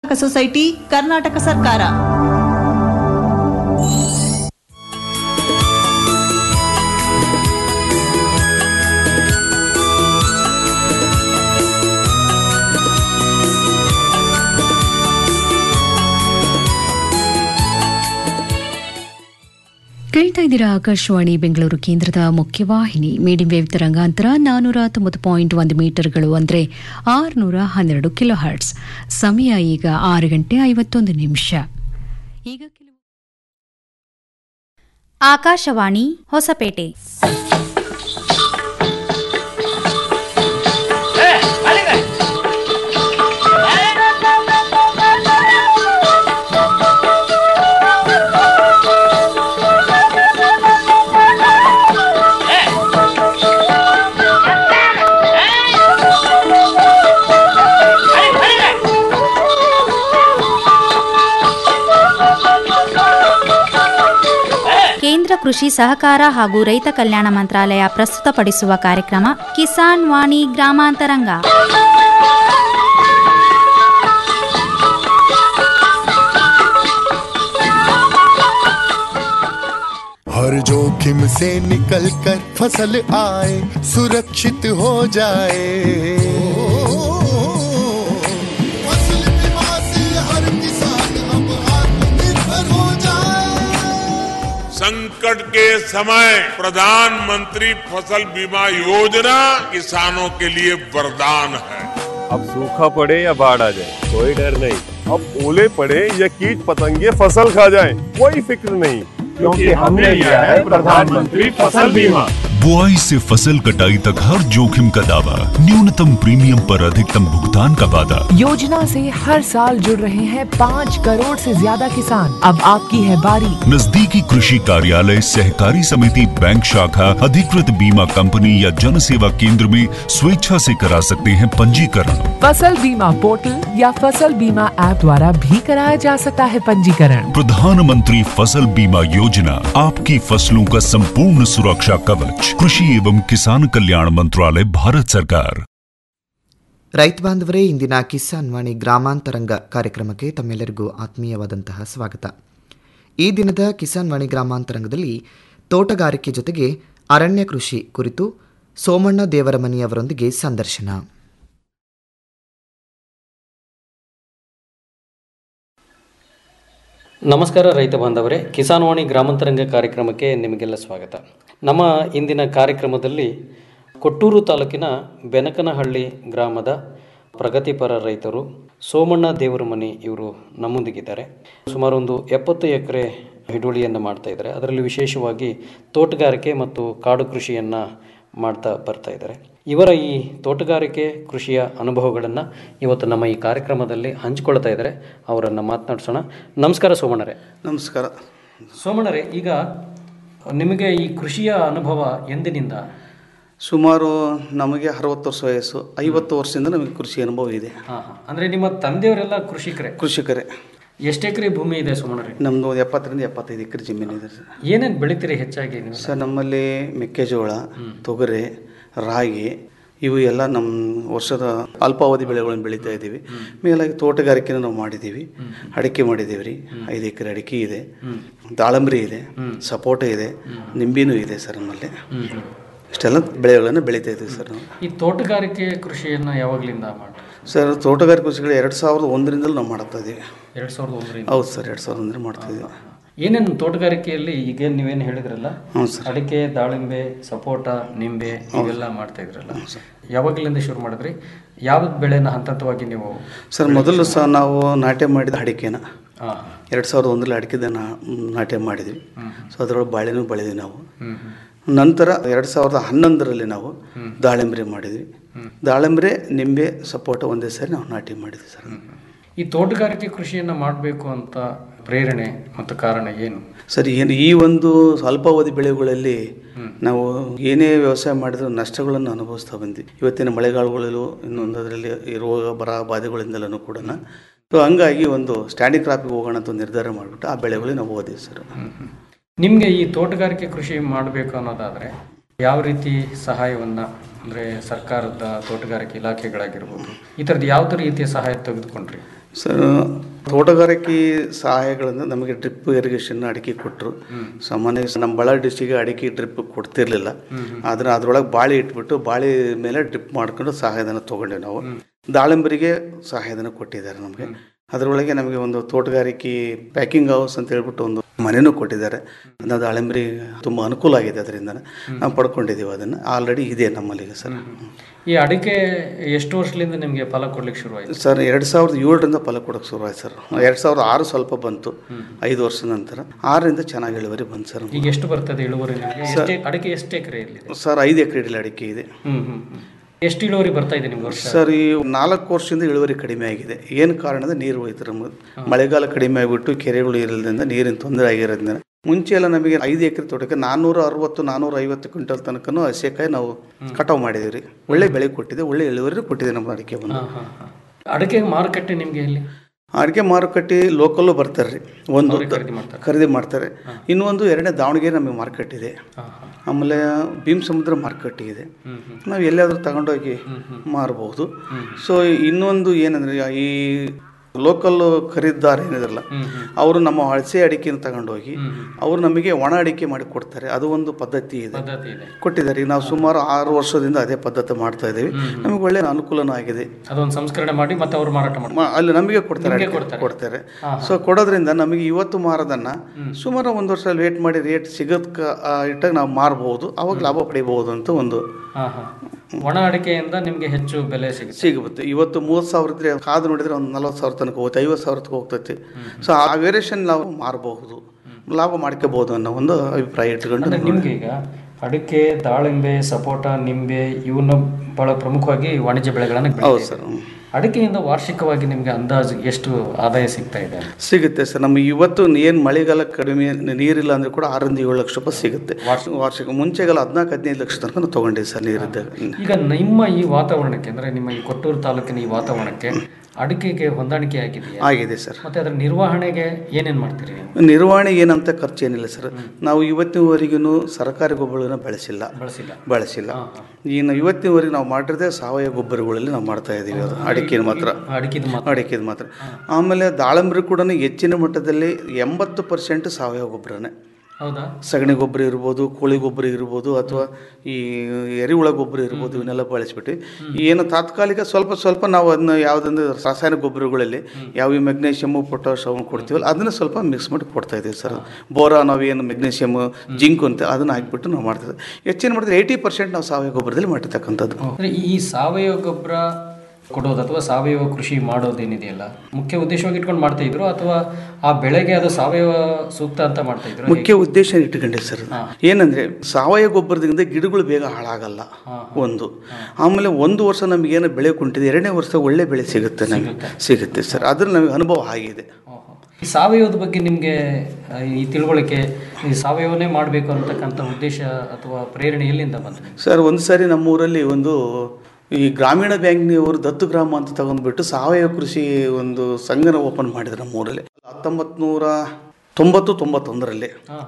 ಉತ್ಪಾದಕ ಸೊಸೈಟಿ ಕರ್ನಾಟಕ ಸರ್ಕಾರ ಕೇಳ್ತಾ ಇದ್ದೀರಾ ಆಕಾಶವಾಣಿ ಬೆಂಗಳೂರು ಕೇಂದ್ರದ ಮುಖ್ಯವಾಹಿನಿ ಮೀಡಿಯಂ ವೇವ್ ತರಂಗಾಂತರ ನಾನೂರ ತೊಂಬತ್ತು ಪಾಯಿಂಟ್ ಒಂದು ಮೀಟರ್ಗಳು ಅಂದರೆ ಆರುನೂರ ಹನ್ನೆರಡು ಕಿಲೋ ಹರ್ಟ್ಸ್ ಸಮಯ ಈಗ ಆರು ಗಂಟೆ ಐವತ್ತೊಂದು ನಿಮಿಷ ಈಗ ಕೆಲವು ಆಕಾಶವಾಣಿ ಹೊಸಪೇಟೆ ಕೇಂದ್ರ ಕೃಷಿ ಸಹಕಾರ ಹಾಗೂ ರೈತ ಕಲ್ಯಾಣ ಮಂತ್ರಾಲಯ ಪ್ರಸ್ತುತಪಡಿಸುವ ಕಾರ್ಯಕ್ರಮ ಕಿಸಾನ್ ವಾಣಿ ಗ್ರಾಮಾಂತರಂಗ हर जोखिम से निकल कर फसल आए सुरक्षित हो जाए फसल बीमा से हर किसान अब आत्मनिर्भर हो जाए संकट के समय प्रधानमंत्री फसल बीमा योजना किसानों के लिए वरदान है अब सूखा पड़े या बाढ़ आ जाए कोई डर नहीं अब ओले पड़े या कीट पतंगे फसल खा जाए कोई फिक्र नहीं क्योंकि हमने लिया है प्रधानमंत्री फसल बीमा बुआई से फसल कटाई तक हर जोखिम का दावा न्यूनतम प्रीमियम पर अधिकतम भुगतान का वादा योजना से हर साल जुड़ रहे हैं पाँच करोड़ से ज्यादा किसान अब आपकी है बारी नजदीकी कृषि कार्यालय सहकारी समिति बैंक शाखा अधिकृत बीमा कंपनी या जन सेवा केंद्र में स्वेच्छा से करा सकते हैं पंजीकरण फसल बीमा पोर्टल या फसल बीमा ऐप द्वारा भी कराया जा सकता है पंजीकरण प्रधानमंत्री फसल बीमा योजना आपकी फसलों का संपूर्ण सुरक्षा कवच कृषि एवं किसान कल्याण मंत्रालय भारत सरकार ರೈತ ಬಾಂಧವರೇ ಇಂದಿನ ಕಿಸಾನ್ ವಾಣಿ ಗ್ರಾಮಾಂತರಂಗ ಕಾರ್ಯಕ್ರಮಕ್ಕೆ ತಮ್ಮೆಲ್ಲರಿಗೂ ಆತ್ಮೀಯವಾದಂತಹ ಸ್ವಾಗತ ಈ ದಿನದ ಕಿಸಾನ್ ವಾಣಿ ಗ್ರಾಮಾಂತರಂಗದಲ್ಲಿ ತೋಟಗಾರಿಕೆ ಜೊತೆಗೆ ಅರಣ್ಯ ಕೃಷಿ ಕುರಿತು ಸೋಮಣ್ಣ ದೇವರಮನಿಯವರೊಂದಿಗೆ ಸಂದರ್ಶನ ನಮಸ್ಕಾರ ರೈತ ಬಾಂಧವರೇ ಕಿಸಾನ್ವಾಣಿ ಗ್ರಾಮಾಂತರಂಗ ಕಾರ್ಯಕ್ರಮಕ್ಕೆ ನಿಮಗೆಲ್ಲ ಸ್ವಾಗತ ನಮ್ಮ ಇಂದಿನ ಕಾರ್ಯಕ್ರಮದಲ್ಲಿ ಕೊಟ್ಟೂರು ತಾಲೂಕಿನ ಬೆನಕನಹಳ್ಳಿ ಗ್ರಾಮದ ಪ್ರಗತಿಪರ ರೈತರು ಸೋಮಣ್ಣ ದೇವರಮನಿ ಇವರು ನಮ್ಮೊಂದಿಗಿದ್ದಾರೆ ಸುಮಾರು ಒಂದು ಎಪ್ಪತ್ತು ಎಕರೆ ಹಿಡುವಳಿಯನ್ನು ಮಾಡ್ತಾ ಇದ್ದಾರೆ ಅದರಲ್ಲಿ ವಿಶೇಷವಾಗಿ ತೋಟಗಾರಿಕೆ ಮತ್ತು ಕಾಡು ಕೃಷಿಯನ್ನು ಮಾಡ್ತಾ ಬರ್ತಾ ಇದ್ದಾರೆ ಇವರ ಈ ತೋಟಗಾರಿಕೆ ಕೃಷಿಯ ಅನುಭವಗಳನ್ನು ಇವತ್ತು ನಮ್ಮ ಈ ಕಾರ್ಯಕ್ರಮದಲ್ಲಿ ಹಂಚಿಕೊಳ್ತಾ ಇದ್ದಾರೆ ಅವರನ್ನು ಮಾತನಾಡಿಸೋಣ ನಮಸ್ಕಾರ ಸೋಮಣ್ಣರೇ ನಮಸ್ಕಾರ ಸೋಮಣ್ಣರೇ ಈಗ ನಿಮಗೆ ಈ ಕೃಷಿಯ ಅನುಭವ ಎಂದಿನಿಂದ ಸುಮಾರು ನಮಗೆ ಅರವತ್ತು ವರ್ಷ ವಯಸ್ಸು ಐವತ್ತು ವರ್ಷದಿಂದ ನಮಗೆ ಕೃಷಿ ಅನುಭವ ಇದೆ ಹಾಂ ಹಾಂ ಅಂದರೆ ನಿಮ್ಮ ತಂದೆಯವರೆಲ್ಲ ಕೃಷಿಕರೇ ಕೃಷಿಕರೇ ಎಷ್ಟು ಎಕರೆ ಭೂಮಿ ಇದೆ ಸೋಮಣ್ಣರೇ ನಮ್ಮದು ಒಂದು ಎಪ್ಪತ್ತರಿಂದ ಎಪ್ಪತ್ತೈದು ಎಕರೆ ಜಮೀನು ಇದೆ ಸರ್ ಏನೇನು ಬೆಳಿತೀರಿ ಹೆಚ್ಚಾಗಿ ನೀವು ಸರ್ ನಮ್ಮಲ್ಲಿ ಮೆಕ್ಕೆಜೋಳ ತೊಗರೆ ರಾಗಿ ಇವು ಎಲ್ಲ ನಮ್ಮ ವರ್ಷದ ಅಲ್ಪಾವಧಿ ಬೆಳೆಗಳನ್ನು ಬೆಳೀತಾ ಇದ್ದೀವಿ ಮೇಲಾಗಿ ತೋಟಗಾರಿಕೆನ ನಾವು ಮಾಡಿದ್ದೀವಿ ಅಡಿಕೆ ಮಾಡಿದ್ದೀವಿ ರೀ ಐದು ಎಕರೆ ಅಡಿಕೆ ಇದೆ ದಾಳಂಬ್ರಿ ಇದೆ ಸಪೋಟ ಇದೆ ನಿಂಬಿನೂ ಇದೆ ಸರ್ ನಮ್ಮಲ್ಲಿ ಇಷ್ಟೆಲ್ಲ ಬೆಳೆಗಳನ್ನು ಬೆಳೀತಾ ಇದ್ದೀವಿ ಸರ್ ನಾವು ಈ ತೋಟಗಾರಿಕೆ ಕೃಷಿಯನ್ನು ಯಾವಾಗಲಿಂದ ಮಾಡಿ ಸರ್ ತೋಟಗಾರಿಕೆ ಕೃಷಿಗಳು ಎರಡು ಸಾವಿರದ ಒಂದರಿಂದಲೂ ನಾವು ಮಾಡ್ತಾ ಇದ್ದೀವಿ ಎರಡು ಸಾವಿರದ ಒಂದರಿಂದ ಹೌದು ಸರ್ ಎರಡು ಸಾವಿರದ ಒಂದರಿಂದ ಮಾಡ್ತಾ ಇದ್ದೀವಿ ಏನೇನು ತೋಟಗಾರಿಕೆಯಲ್ಲಿ ಈಗ ನೀವೇನು ಹೇಳಿದ್ರಲ್ಲ ಹ್ಞೂ ಸರ್ ಅಡಿಕೆ ದಾಳಿಂಬೆ ಸಪೋಟ ನಿಂಬೆ ಇವೆಲ್ಲ ಮಾಡ್ತಾ ಇದ್ರಲ್ಲ ಯಾವಾಗಲಿಂದ ಶುರು ಮಾಡಿದ್ರಿ ಯಾವ ಬೆಳೆನ ಹಂತ ಹಂತವಾಗಿ ನೀವು ಸರ್ ಮೊದಲು ಸಹ ನಾವು ನಾಟ್ಯ ಮಾಡಿದ ಅಡಿಕೆನ ಹಾಂ ಎರಡು ಸಾವಿರದ ಒಂದರಲ್ಲಿ ಅಡಿಕೆದ ನಾಟ್ಯ ಮಾಡಿದ್ವಿ ಸೊ ಅದರೊಳಗೆ ಬಾಳೆನೂ ಬೆಳೆದ್ವಿ ನಾವು ನಂತರ ಎರಡು ಸಾವಿರದ ಹನ್ನೊಂದರಲ್ಲಿ ನಾವು ದಾಳಿಂಬ್ರೆ ಮಾಡಿದ್ವಿ ದಾಳಿಂಬ್ರೆ ನಿಂಬೆ ಸಪೋಟ ಒಂದೇ ಸಾರಿ ನಾವು ನಾಟಿ ಮಾಡಿದ್ವಿ ಸರ್ ಈ ತೋಟಗಾರಿಕೆ ಕೃಷಿಯನ್ನು ಮಾಡಬೇಕು ಅಂತ ಪ್ರೇರಣೆ ಮತ್ತು ಕಾರಣ ಏನು ಸರ್ ಏನು ಈ ಒಂದು ಅಲ್ಪಾವಧಿ ಬೆಳೆಗಳಲ್ಲಿ ನಾವು ಏನೇ ವ್ಯವಸಾಯ ಮಾಡಿದ್ರು ನಷ್ಟಗಳನ್ನು ಅನುಭವಿಸ್ತಾ ಬಂದ್ವಿ ಇವತ್ತಿನ ಮಳೆಗಾಲಗಳಲ್ಲೂ ಇನ್ನೊಂದು ಅದರಲ್ಲಿ ಈ ರೋಗ ಬರ ಬಾಧೆಗಳಿಂದಲೂ ಕೂಡ ಸೊ ಹಂಗಾಗಿ ಒಂದು ಸ್ಟ್ಯಾಂಡಿಂಗ್ ಕ್ರಾಪಿಗೆ ಹೋಗೋಣ ಅಂತ ಒಂದು ನಿರ್ಧಾರ ಮಾಡಿಬಿಟ್ಟು ಆ ಬೆಳೆಗಳಿಗೆ ನಾವು ಓದಿವಿ ಸರ್ ನಿಮಗೆ ಈ ತೋಟಗಾರಿಕೆ ಕೃಷಿ ಮಾಡಬೇಕು ಅನ್ನೋದಾದರೆ ಯಾವ ರೀತಿ ಸಹಾಯವನ್ನು ಅಂದರೆ ಸರ್ಕಾರದ ತೋಟಗಾರಿಕೆ ಇಲಾಖೆಗಳಾಗಿರ್ಬೋದು ಈ ಥರದ್ದು ಯಾವುದೇ ರೀತಿಯ ಸಹಾಯ ತೆಗೆದುಕೊಂಡ್ರಿ ಸರ್ ತೋಟಗಾರಿಕೆ ಸಹಾಯಗಳಿಂದ ನಮಗೆ ಡ್ರಿಪ್ ಇರಿಗೇಷನ್ ಅಡಿಕೆ ಕೊಟ್ಟರು ಸಾಮಾನ್ಯ ನಮ್ಮ ಬಳ್ಳಾರಿ ಡಿಸ್ಟಿಗೆ ಅಡಿಕೆ ಡ್ರಿಪ್ ಕೊಡ್ತಿರ್ಲಿಲ್ಲ ಆದರೆ ಅದರೊಳಗೆ ಬಾಳೆ ಇಟ್ಬಿಟ್ಟು ಬಾಳೆ ಮೇಲೆ ಡ್ರಿಪ್ ಮಾಡ್ಕೊಂಡು ಸಹಾಯಧನ ತೊಗೊಂಡೆ ನಾವು ದಾಳಿಂಬರಿಗೆ ಸಹಾಯಧನ ಕೊಟ್ಟಿದ್ದಾರೆ ನಮಗೆ ಅದರೊಳಗೆ ನಮಗೆ ಒಂದು ತೋಟಗಾರಿಕೆ ಪ್ಯಾಕಿಂಗ್ ಹೌಸ್ ಅಂತ ಹೇಳ್ಬಿಟ್ಟು ಒಂದು ಮನೆನೂ ಕೊಟ್ಟಿದ್ದಾರೆ ಅದು ದಾಳಿಂಬರಿ ತುಂಬ ಅನುಕೂಲ ಆಗಿದೆ ಅದರಿಂದ ನಾವು ಪಡ್ಕೊಂಡಿದ್ದೀವಿ ಅದನ್ನು ಆಲ್ರೆಡಿ ಇದೆ ನಮ್ಮಲ್ಲಿಗೆ ಸರ್ ಈ ಅಡಿಕೆ ಎಷ್ಟು ವರ್ಷದಿಂದ ನಿಮಗೆ ಫಲ ಕೊಡ್ಲಿಕ್ಕೆ ಶುರುವಾಯಿತು ಸರ್ ಎರಡು ಸಾವಿರದ ಏಳರಿಂದ ಫಲ ಕೊಡೋಕೆ ಶುರುವಾಯ್ತು ಸರ್ ಎರಡು ಸಾವಿರದ ಆರು ಸ್ವಲ್ಪ ಬಂತು ಐದು ವರ್ಷದ ನಂತರ ಆರರಿಂದ ಚೆನ್ನಾಗಿ ಇಳುವರಿ ಬಂತು ಸರ್ ಈಗ ಎಷ್ಟು ಬರ್ತದೆ ಇಳುವರಿ ನಿಮಗೆ ಸರ್- ಎಷ್ಟೇ ಅಡಿಕೆ ಎಷ್ಟು ಎಕರೆ ಇಲ್ಲಿದೆ ಸರ್ ಐದು ಎಕರೆ ಇಡಲಿ ಅಡಿಕೆ ಇದೆ ಹ್ಮ್ ಹ್ಮ್ ಹ್ಮ್. ಎಷ್ಟು ಇಳುವರಿ ಬರ್ತಾ ಇದೆ ನಿಮ್ಗೆ ವರ್ಷ ಸರ್ ಈ ನಾಲ್ಕು ವರ್ಷದಿಂದ ಇಳುವರಿ ಕಡಿಮೆ ಆಗಿದೆ ಏನು ಕಾರಣದ ನೀರು ಹೋಯ್ತು ನಮಗೆ ಮಳೆಗಾಲ ಕಡಿಮೆ ಆಗಿಬಿಟ್ಟು ಕೆರೆಗಳು ಇರಲ್ದಿಂದ ನೀರಿನ ತೊಂದರೆ ಆಗಿರೋದ್ರಿಂದ ಮುಂಚೆ ಎಲ್ಲ ನಮಗೆ ಐದು ಎಕರೆ ತೋಟಕ್ಕೆ ನಾನ್ನೂರ ಅರವತ್ತು ನಾನ್ನೂರ ಐವತ್ತು ಕ್ವಿಂಟಲ್ ತನಕನೂ ಹಸಿಕಾಯಿ ನಾವು ಕಟಾವು ಮಾಡಿದ್ದೀವಿ ರೀ ಒಳ್ಳೆ ಬೆಳೆ ಕೊಟ್ಟಿದೆ ಒಳ್ಳೆ ಇಳುವರಿ ಕೊಟ್ಟಿದೆ ನಮ್ಮ ಅಡಿಕೆ ಬಂದು ಅಡಿಕೆ ಮಾರುಕಟ್ಟೆ ನಿಮಗೆ ಇಲ್ಲಿ ಅಡಿಕೆ ಮಾರುಕಟ್ಟೆ ಲೋಕಲ್ಲು ಬರ್ತಾರೆ ರೀ ಒಂದು ಅವ್ರೇ ಖರೀದಿ ಮಾಡ್ತಾರೆ. ಖರೀದಿ ಮಾಡ್ತಾರೆ ಇನ್ನೊಂದು ಎರಡನೇ ದಾವಣಗೆರೆ ನಮಗೆ ಮಾರ್ಕೆಟ್ ಇದೆ ಆಮೇಲೆ ಭೀಮ್ ಸಮುದ್ರ ಮಾರ್ಕೆಟ್ ಇದೆ ನಾವು ಎಲ್ಲಾದರೂ ತಗೊಂಡೋಗಿ ಮಾರಬಹುದು ಸೊ ಇನ್ನೊಂದು ಏನಂದ್ರೆ ಈ ಲೋಕಲ್ ಖರೀದಿದಾರ ಏನಿದ್ರಲ್ಲ ಅವರು ನಮ್ಮ ಹಳಸೆ ಅಡಿಕೆನ ತಗೊಂಡೋಗಿ ಅವರು ನಮಗೆ ಒಣ ಅಡಿಕೆ ಮಾಡಿ ಕೊಡ್ತಾರೆ ಅದು ಒಂದು ಪದ್ಧತಿ ಇದೆ ಪದ್ಧತಿ ಇದೆ ಕೊಟ್ಟಿದ್ದಾರೆ ಈಗ ನಾವು ಸುಮಾರು ಆರು ವರ್ಷದಿಂದ ಅದೇ ಪದ್ಧತಿ ಮಾಡ್ತಾ ಇದ್ದೀವಿ ನಮಗೆ ಒಳ್ಳೆ ಅನುಕೂಲನೂ ಆಗಿದೆ ಅದೊಂದು ಸಂಸ್ಕರಣೆ ಮಾಡಿ ಮತ್ತೆ ಅವ್ರು ಮಾರಾಟ ಮಾಡ್ತಾರೆ ಮ- ಅಲ್ಲಿ ನಮಗೆ ಕೊಡ್ತಾರೆ ನಿಮ್ಗೆ ಅಡಿಕೆ ಕೊಡ್ತಾರೆ? ಕೊಡ್ತಾರೆ ಹಾ, ಸೊ ಕೊಡೋದ್ರಿಂದ ನಮಗೆ ಇವತ್ತು ಮಾರೋದನ್ನ ಸುಮಾರು ಒಂದು ವರ್ಷ ವೇಟ್ ಮಾಡಿ ರೇಟ್ ಸಿಗೋದಕ್ಕ ಇಟ್ಟಾಗ ನಾವು ಮಾರಬಹುದು ಅವಾಗ ಲಾಭ ಪಡಿಬಹುದು ಅಂತ ಒಂದು ಹಾ ಹಾ ಒಣ ಅಡಿಕೆಯಿಂದ ನಿಮಗೆ ಹೆಚ್ಚು ಬೆಲೆ ಸಿಗುತ್ತೆ ಸಿಗುತ್ತೆ ಇವತ್ತು ಮೂವತ್ತು ಸಾವಿರ ಇದ್ರೆ ಕಾದು ನೋಡಿದ್ರೆ ಒಂದು ನಲ್ವತ್ತು ಸಾವಿರ ತನಕ ಹೋಗುತ್ತೆ ಐವತ್ತು ಸಾವಿರ ತನಕ ಹೋಗ್ತೈತಿ ಸೊ ಆ ವೇರಿಯೇಷನ್ ನಾವು ಮಾರಬಹುದು ಲಾಭ ಮಾಡ್ಕೋಬಹುದು ಅನ್ನೋ ಒಂದು ಅಭಿಪ್ರಾಯ ಇಟ್ಕೊಂಡು ಅಂದ್ರೆ ನಿಮ್ಗೆ ಈಗ ಅಡಿಕೆ ದಾಳಿಂಬೆ ಸಪೋಟ ನಿಂಬೆ ಇವನ್ನ ಬಹಳ ಪ್ರಮುಖವಾಗಿ ವಾಣಿಜ್ಯ ಬೆಳೆಗಳನ್ನು ಹೌದು ಬೆಳಿತೀರಿ. ಸರ್ ಅಡಿಕೆಯಿಂದ ವಾರ್ಷಿಕವಾಗಿ ನಿಮ್ಗೆ ಅಂದಾಜು ಎಷ್ಟು ಆದಾಯ ಸಿಗ್ತಾ ಇದೆ ಸಿಗುತ್ತೆ ಸರ್ ನಮಗೆ ಇವತ್ತು ಏನು ಮಳೆಗಾಲ ಕಡಿಮೆ ನೀರಿಲ್ಲ ಅಂದ್ರೆ ಕೂಡ ಆರರಿಂದ ಏಳು ಲಕ್ಷ ರೂಪಾಯಿ ಸಿಗುತ್ತೆ ವಾರ್ಷಿಕ ಮುಂಚೆಗೆಲ್ಲ ಹದಿನಾಲ್ಕು ಹದಿನೈದು ಲಕ್ಷ ತನಕ ನಾವು ತೊಗೊಂಡಿದ್ದೀವಿ ಸರ್ ನೀರಿದ್ದಾಗ ಈಗ ನಿಮ್ಮ ಈ ವಾತಾವರಣಕ್ಕೆ ಅಂದ್ರೆ ನಿಮ್ಮ ಈ ಕೊಟ್ಟೂರು ತಾಲೂಕಿನ ಈ ವಾತಾವರಣಕ್ಕೆ ಅಡಿಕೆಗೆ ಹೊಂದಾಣಿಕೆ ಆಗಿದೆಯಾ ಆಗಿದೆ ಸರ್ ಮತ್ತೆ ಅದರ ನಿರ್ವಹಣೆಗೆ ಏನೇನ್ ಮಾಡ್ತೀರಿ ನೀವು ನಿರ್ವಹಣೆ ಏನಂತ ಖರ್ಚು ಏನಿಲ್ಲ ಸರ್ ನಾವು ಇವತ್ತಿನವರೆಗೂ ಸರ್ಕಾರಿ ಗೊಬ್ಬರಗಳನ್ನ ಬಳಸಿಲ್ಲ ಬಳಸಿಲ್ಲ ಬಳಸಿಲ್ಲ ಇನ್ನು ಇವತ್ತಿನವರೆಗೆ ನಾವು ಮಾಡಿರದೆ ಸಾವಯವ ಗೊಬ್ಬರಗಳಲ್ಲಿ ನಾವು ಮಾಡ್ತಾ ಇದ್ದೀವಿ ಅದು ಅಡಿಕೆ ಮಾತ್ರ ಅಡಿಕೆದು ಮಾತ್ರ ಅಡಿಕೆದು ಮಾತ್ರ ಆಮೇಲೆ ದಾಳಂಬರಿ ಕೂಡ ಹೆಚ್ಚಿನ ಮಟ್ಟದಲ್ಲಿ ಎಂಬತ್ತು ಪರ್ಸೆಂಟ್ ಸಾವಯವ ಗೊಬ್ಬರನೇ ಹೌದಾ ಸಗಣಿ ಗೊಬ್ಬರ ಇರ್ಬೋದು ಕೋಳಿ ಗೊಬ್ಬರ ಇರ್ಬೋದು ಅಥವಾ ಈ ಎರೆಹುಳ ಗೊಬ್ಬರ ಇರ್ಬೋದು ಇವನ್ನೆಲ್ಲ ಬಳಸ್ಬಿಟ್ಟು ಏನು ತಾತ್ಕಾಲಿಕ ಸ್ವಲ್ಪ ಸ್ವಲ್ಪ ನಾವು ಅದನ್ನ ಯಾವುದೊಂದು ರಾಸಾಯನಿಕ ಗೊಬ್ಬರಗಳಲ್ಲಿ ಯಾವ ಈ ಮೆಗ್ನೀಷಿಯಮು ಪೊಟ್ಯಾಷಿಯಮ್ ಕೊಡ್ತೀವಲ್ಲ ಅದನ್ನ ಸ್ವಲ್ಪ ಮಿಕ್ಸ್ ಮಾಡಿ ಕೊಡ್ತಾ ಇದ್ದೀವಿ ಸರ್ ಬೋರಾ ನಾವು ಏನು ಮೆಗ್ನೀಷಿಯಮ್ ಜಿಂಕ್ ಅಂತ ಅದನ್ನ ಹಾಕಿಬಿಟ್ಟು ನಾವು ಮಾಡ್ತೀವಿ ಹೆಚ್ಚಿನ ಮಾಡಿದ್ರೆ ಏಯ್ಟಿ ಪರ್ಸೆಂಟ್ ನಾವು ಸಾವಯವ ಗೊಬ್ಬರದಲ್ಲಿ ಮಾಡಿರ್ತಕ್ಕಂಥದ್ದು ಅಂದ್ರೆ ಈ ಸಾವಯವ ಗೊಬ್ಬರ ಕೊಡೋದು ಅಥವಾ ಸಾವಯವ ಕೃಷಿ ಮಾಡೋದೇನಿದೆಯಲ್ಲ ಮುಖ್ಯ ಉದ್ದೇಶವಾಗಿ ಇಟ್ಕೊಂಡು ಮಾಡ್ತಾ ಇದ್ರು ಅಥವಾ ಆ ಬೆಳೆಗೆ ಅದು ಸಾವಯವ ಸೂಕ್ತ ಅಂತ ಮಾಡ್ತಾ ಇದ್ರು ಮುಖ್ಯ ಉದ್ದೇಶ ಇಟ್ಕೊಂಡಿದೆ ಸರ್ ಏನಂದ್ರೆ ಸಾವಯವ ಗೊಬ್ಬರದಿಂದ ಗಿಡಗಳು ಬೇಗ ಹಾಳಾಗಲ್ಲ ಒಂದು ಆಮೇಲೆ ಒಂದು ವರ್ಷ ನಮಗೇನು ಬೆಳೆ ಕುಂಟಿದೆ ಎರಡನೇ ವರ್ಷ ಒಳ್ಳೆ ಬೆಳೆ ಸಿಗುತ್ತೆ ನಮಗೆ ಸಿಗುತ್ತೆ ಸರ್ ಅದ್ರ ನಮಗೆ ಅನುಭವ ಆಗಿದೆ ಈ ಸಾವಯವದ ಬಗ್ಗೆ ನಿಮಗೆ ಈ ತಿಳುವಳಿಕೆ ಈ ಸಾವಯವನೇ ಮಾಡಬೇಕು ಅಂತಕ್ಕಂಥ ಉದ್ದೇಶ ಅಥವಾ ಪ್ರೇರಣೆ ಎಲ್ಲಿಂದ ಬಂತು ಸರ್ ಒಂದು ಸಾರಿ ನಮ್ಮೂರಲ್ಲಿ ಒಂದು ಈ ಗ್ರಾಮೀಣ ಬ್ಯಾಂಕ್ನವರು ದತ್ತು ಗ್ರಾಮ ಅಂತ ತಗೊಂಡ್ಬಿಟ್ಟು ಸಾವಯವ ಕೃಷಿ ಒಂದು ಸಂಘನ ಓಪನ್ ಮಾಡಿದ್ರು ನಮ್ಮೂರಲ್ಲಿ ಹತ್ತೊಂಬತ್ತು ನೂರ ತೊಂಬತ್ತು ತೊಂಬತ್ತೊಂದರಲ್ಲಿ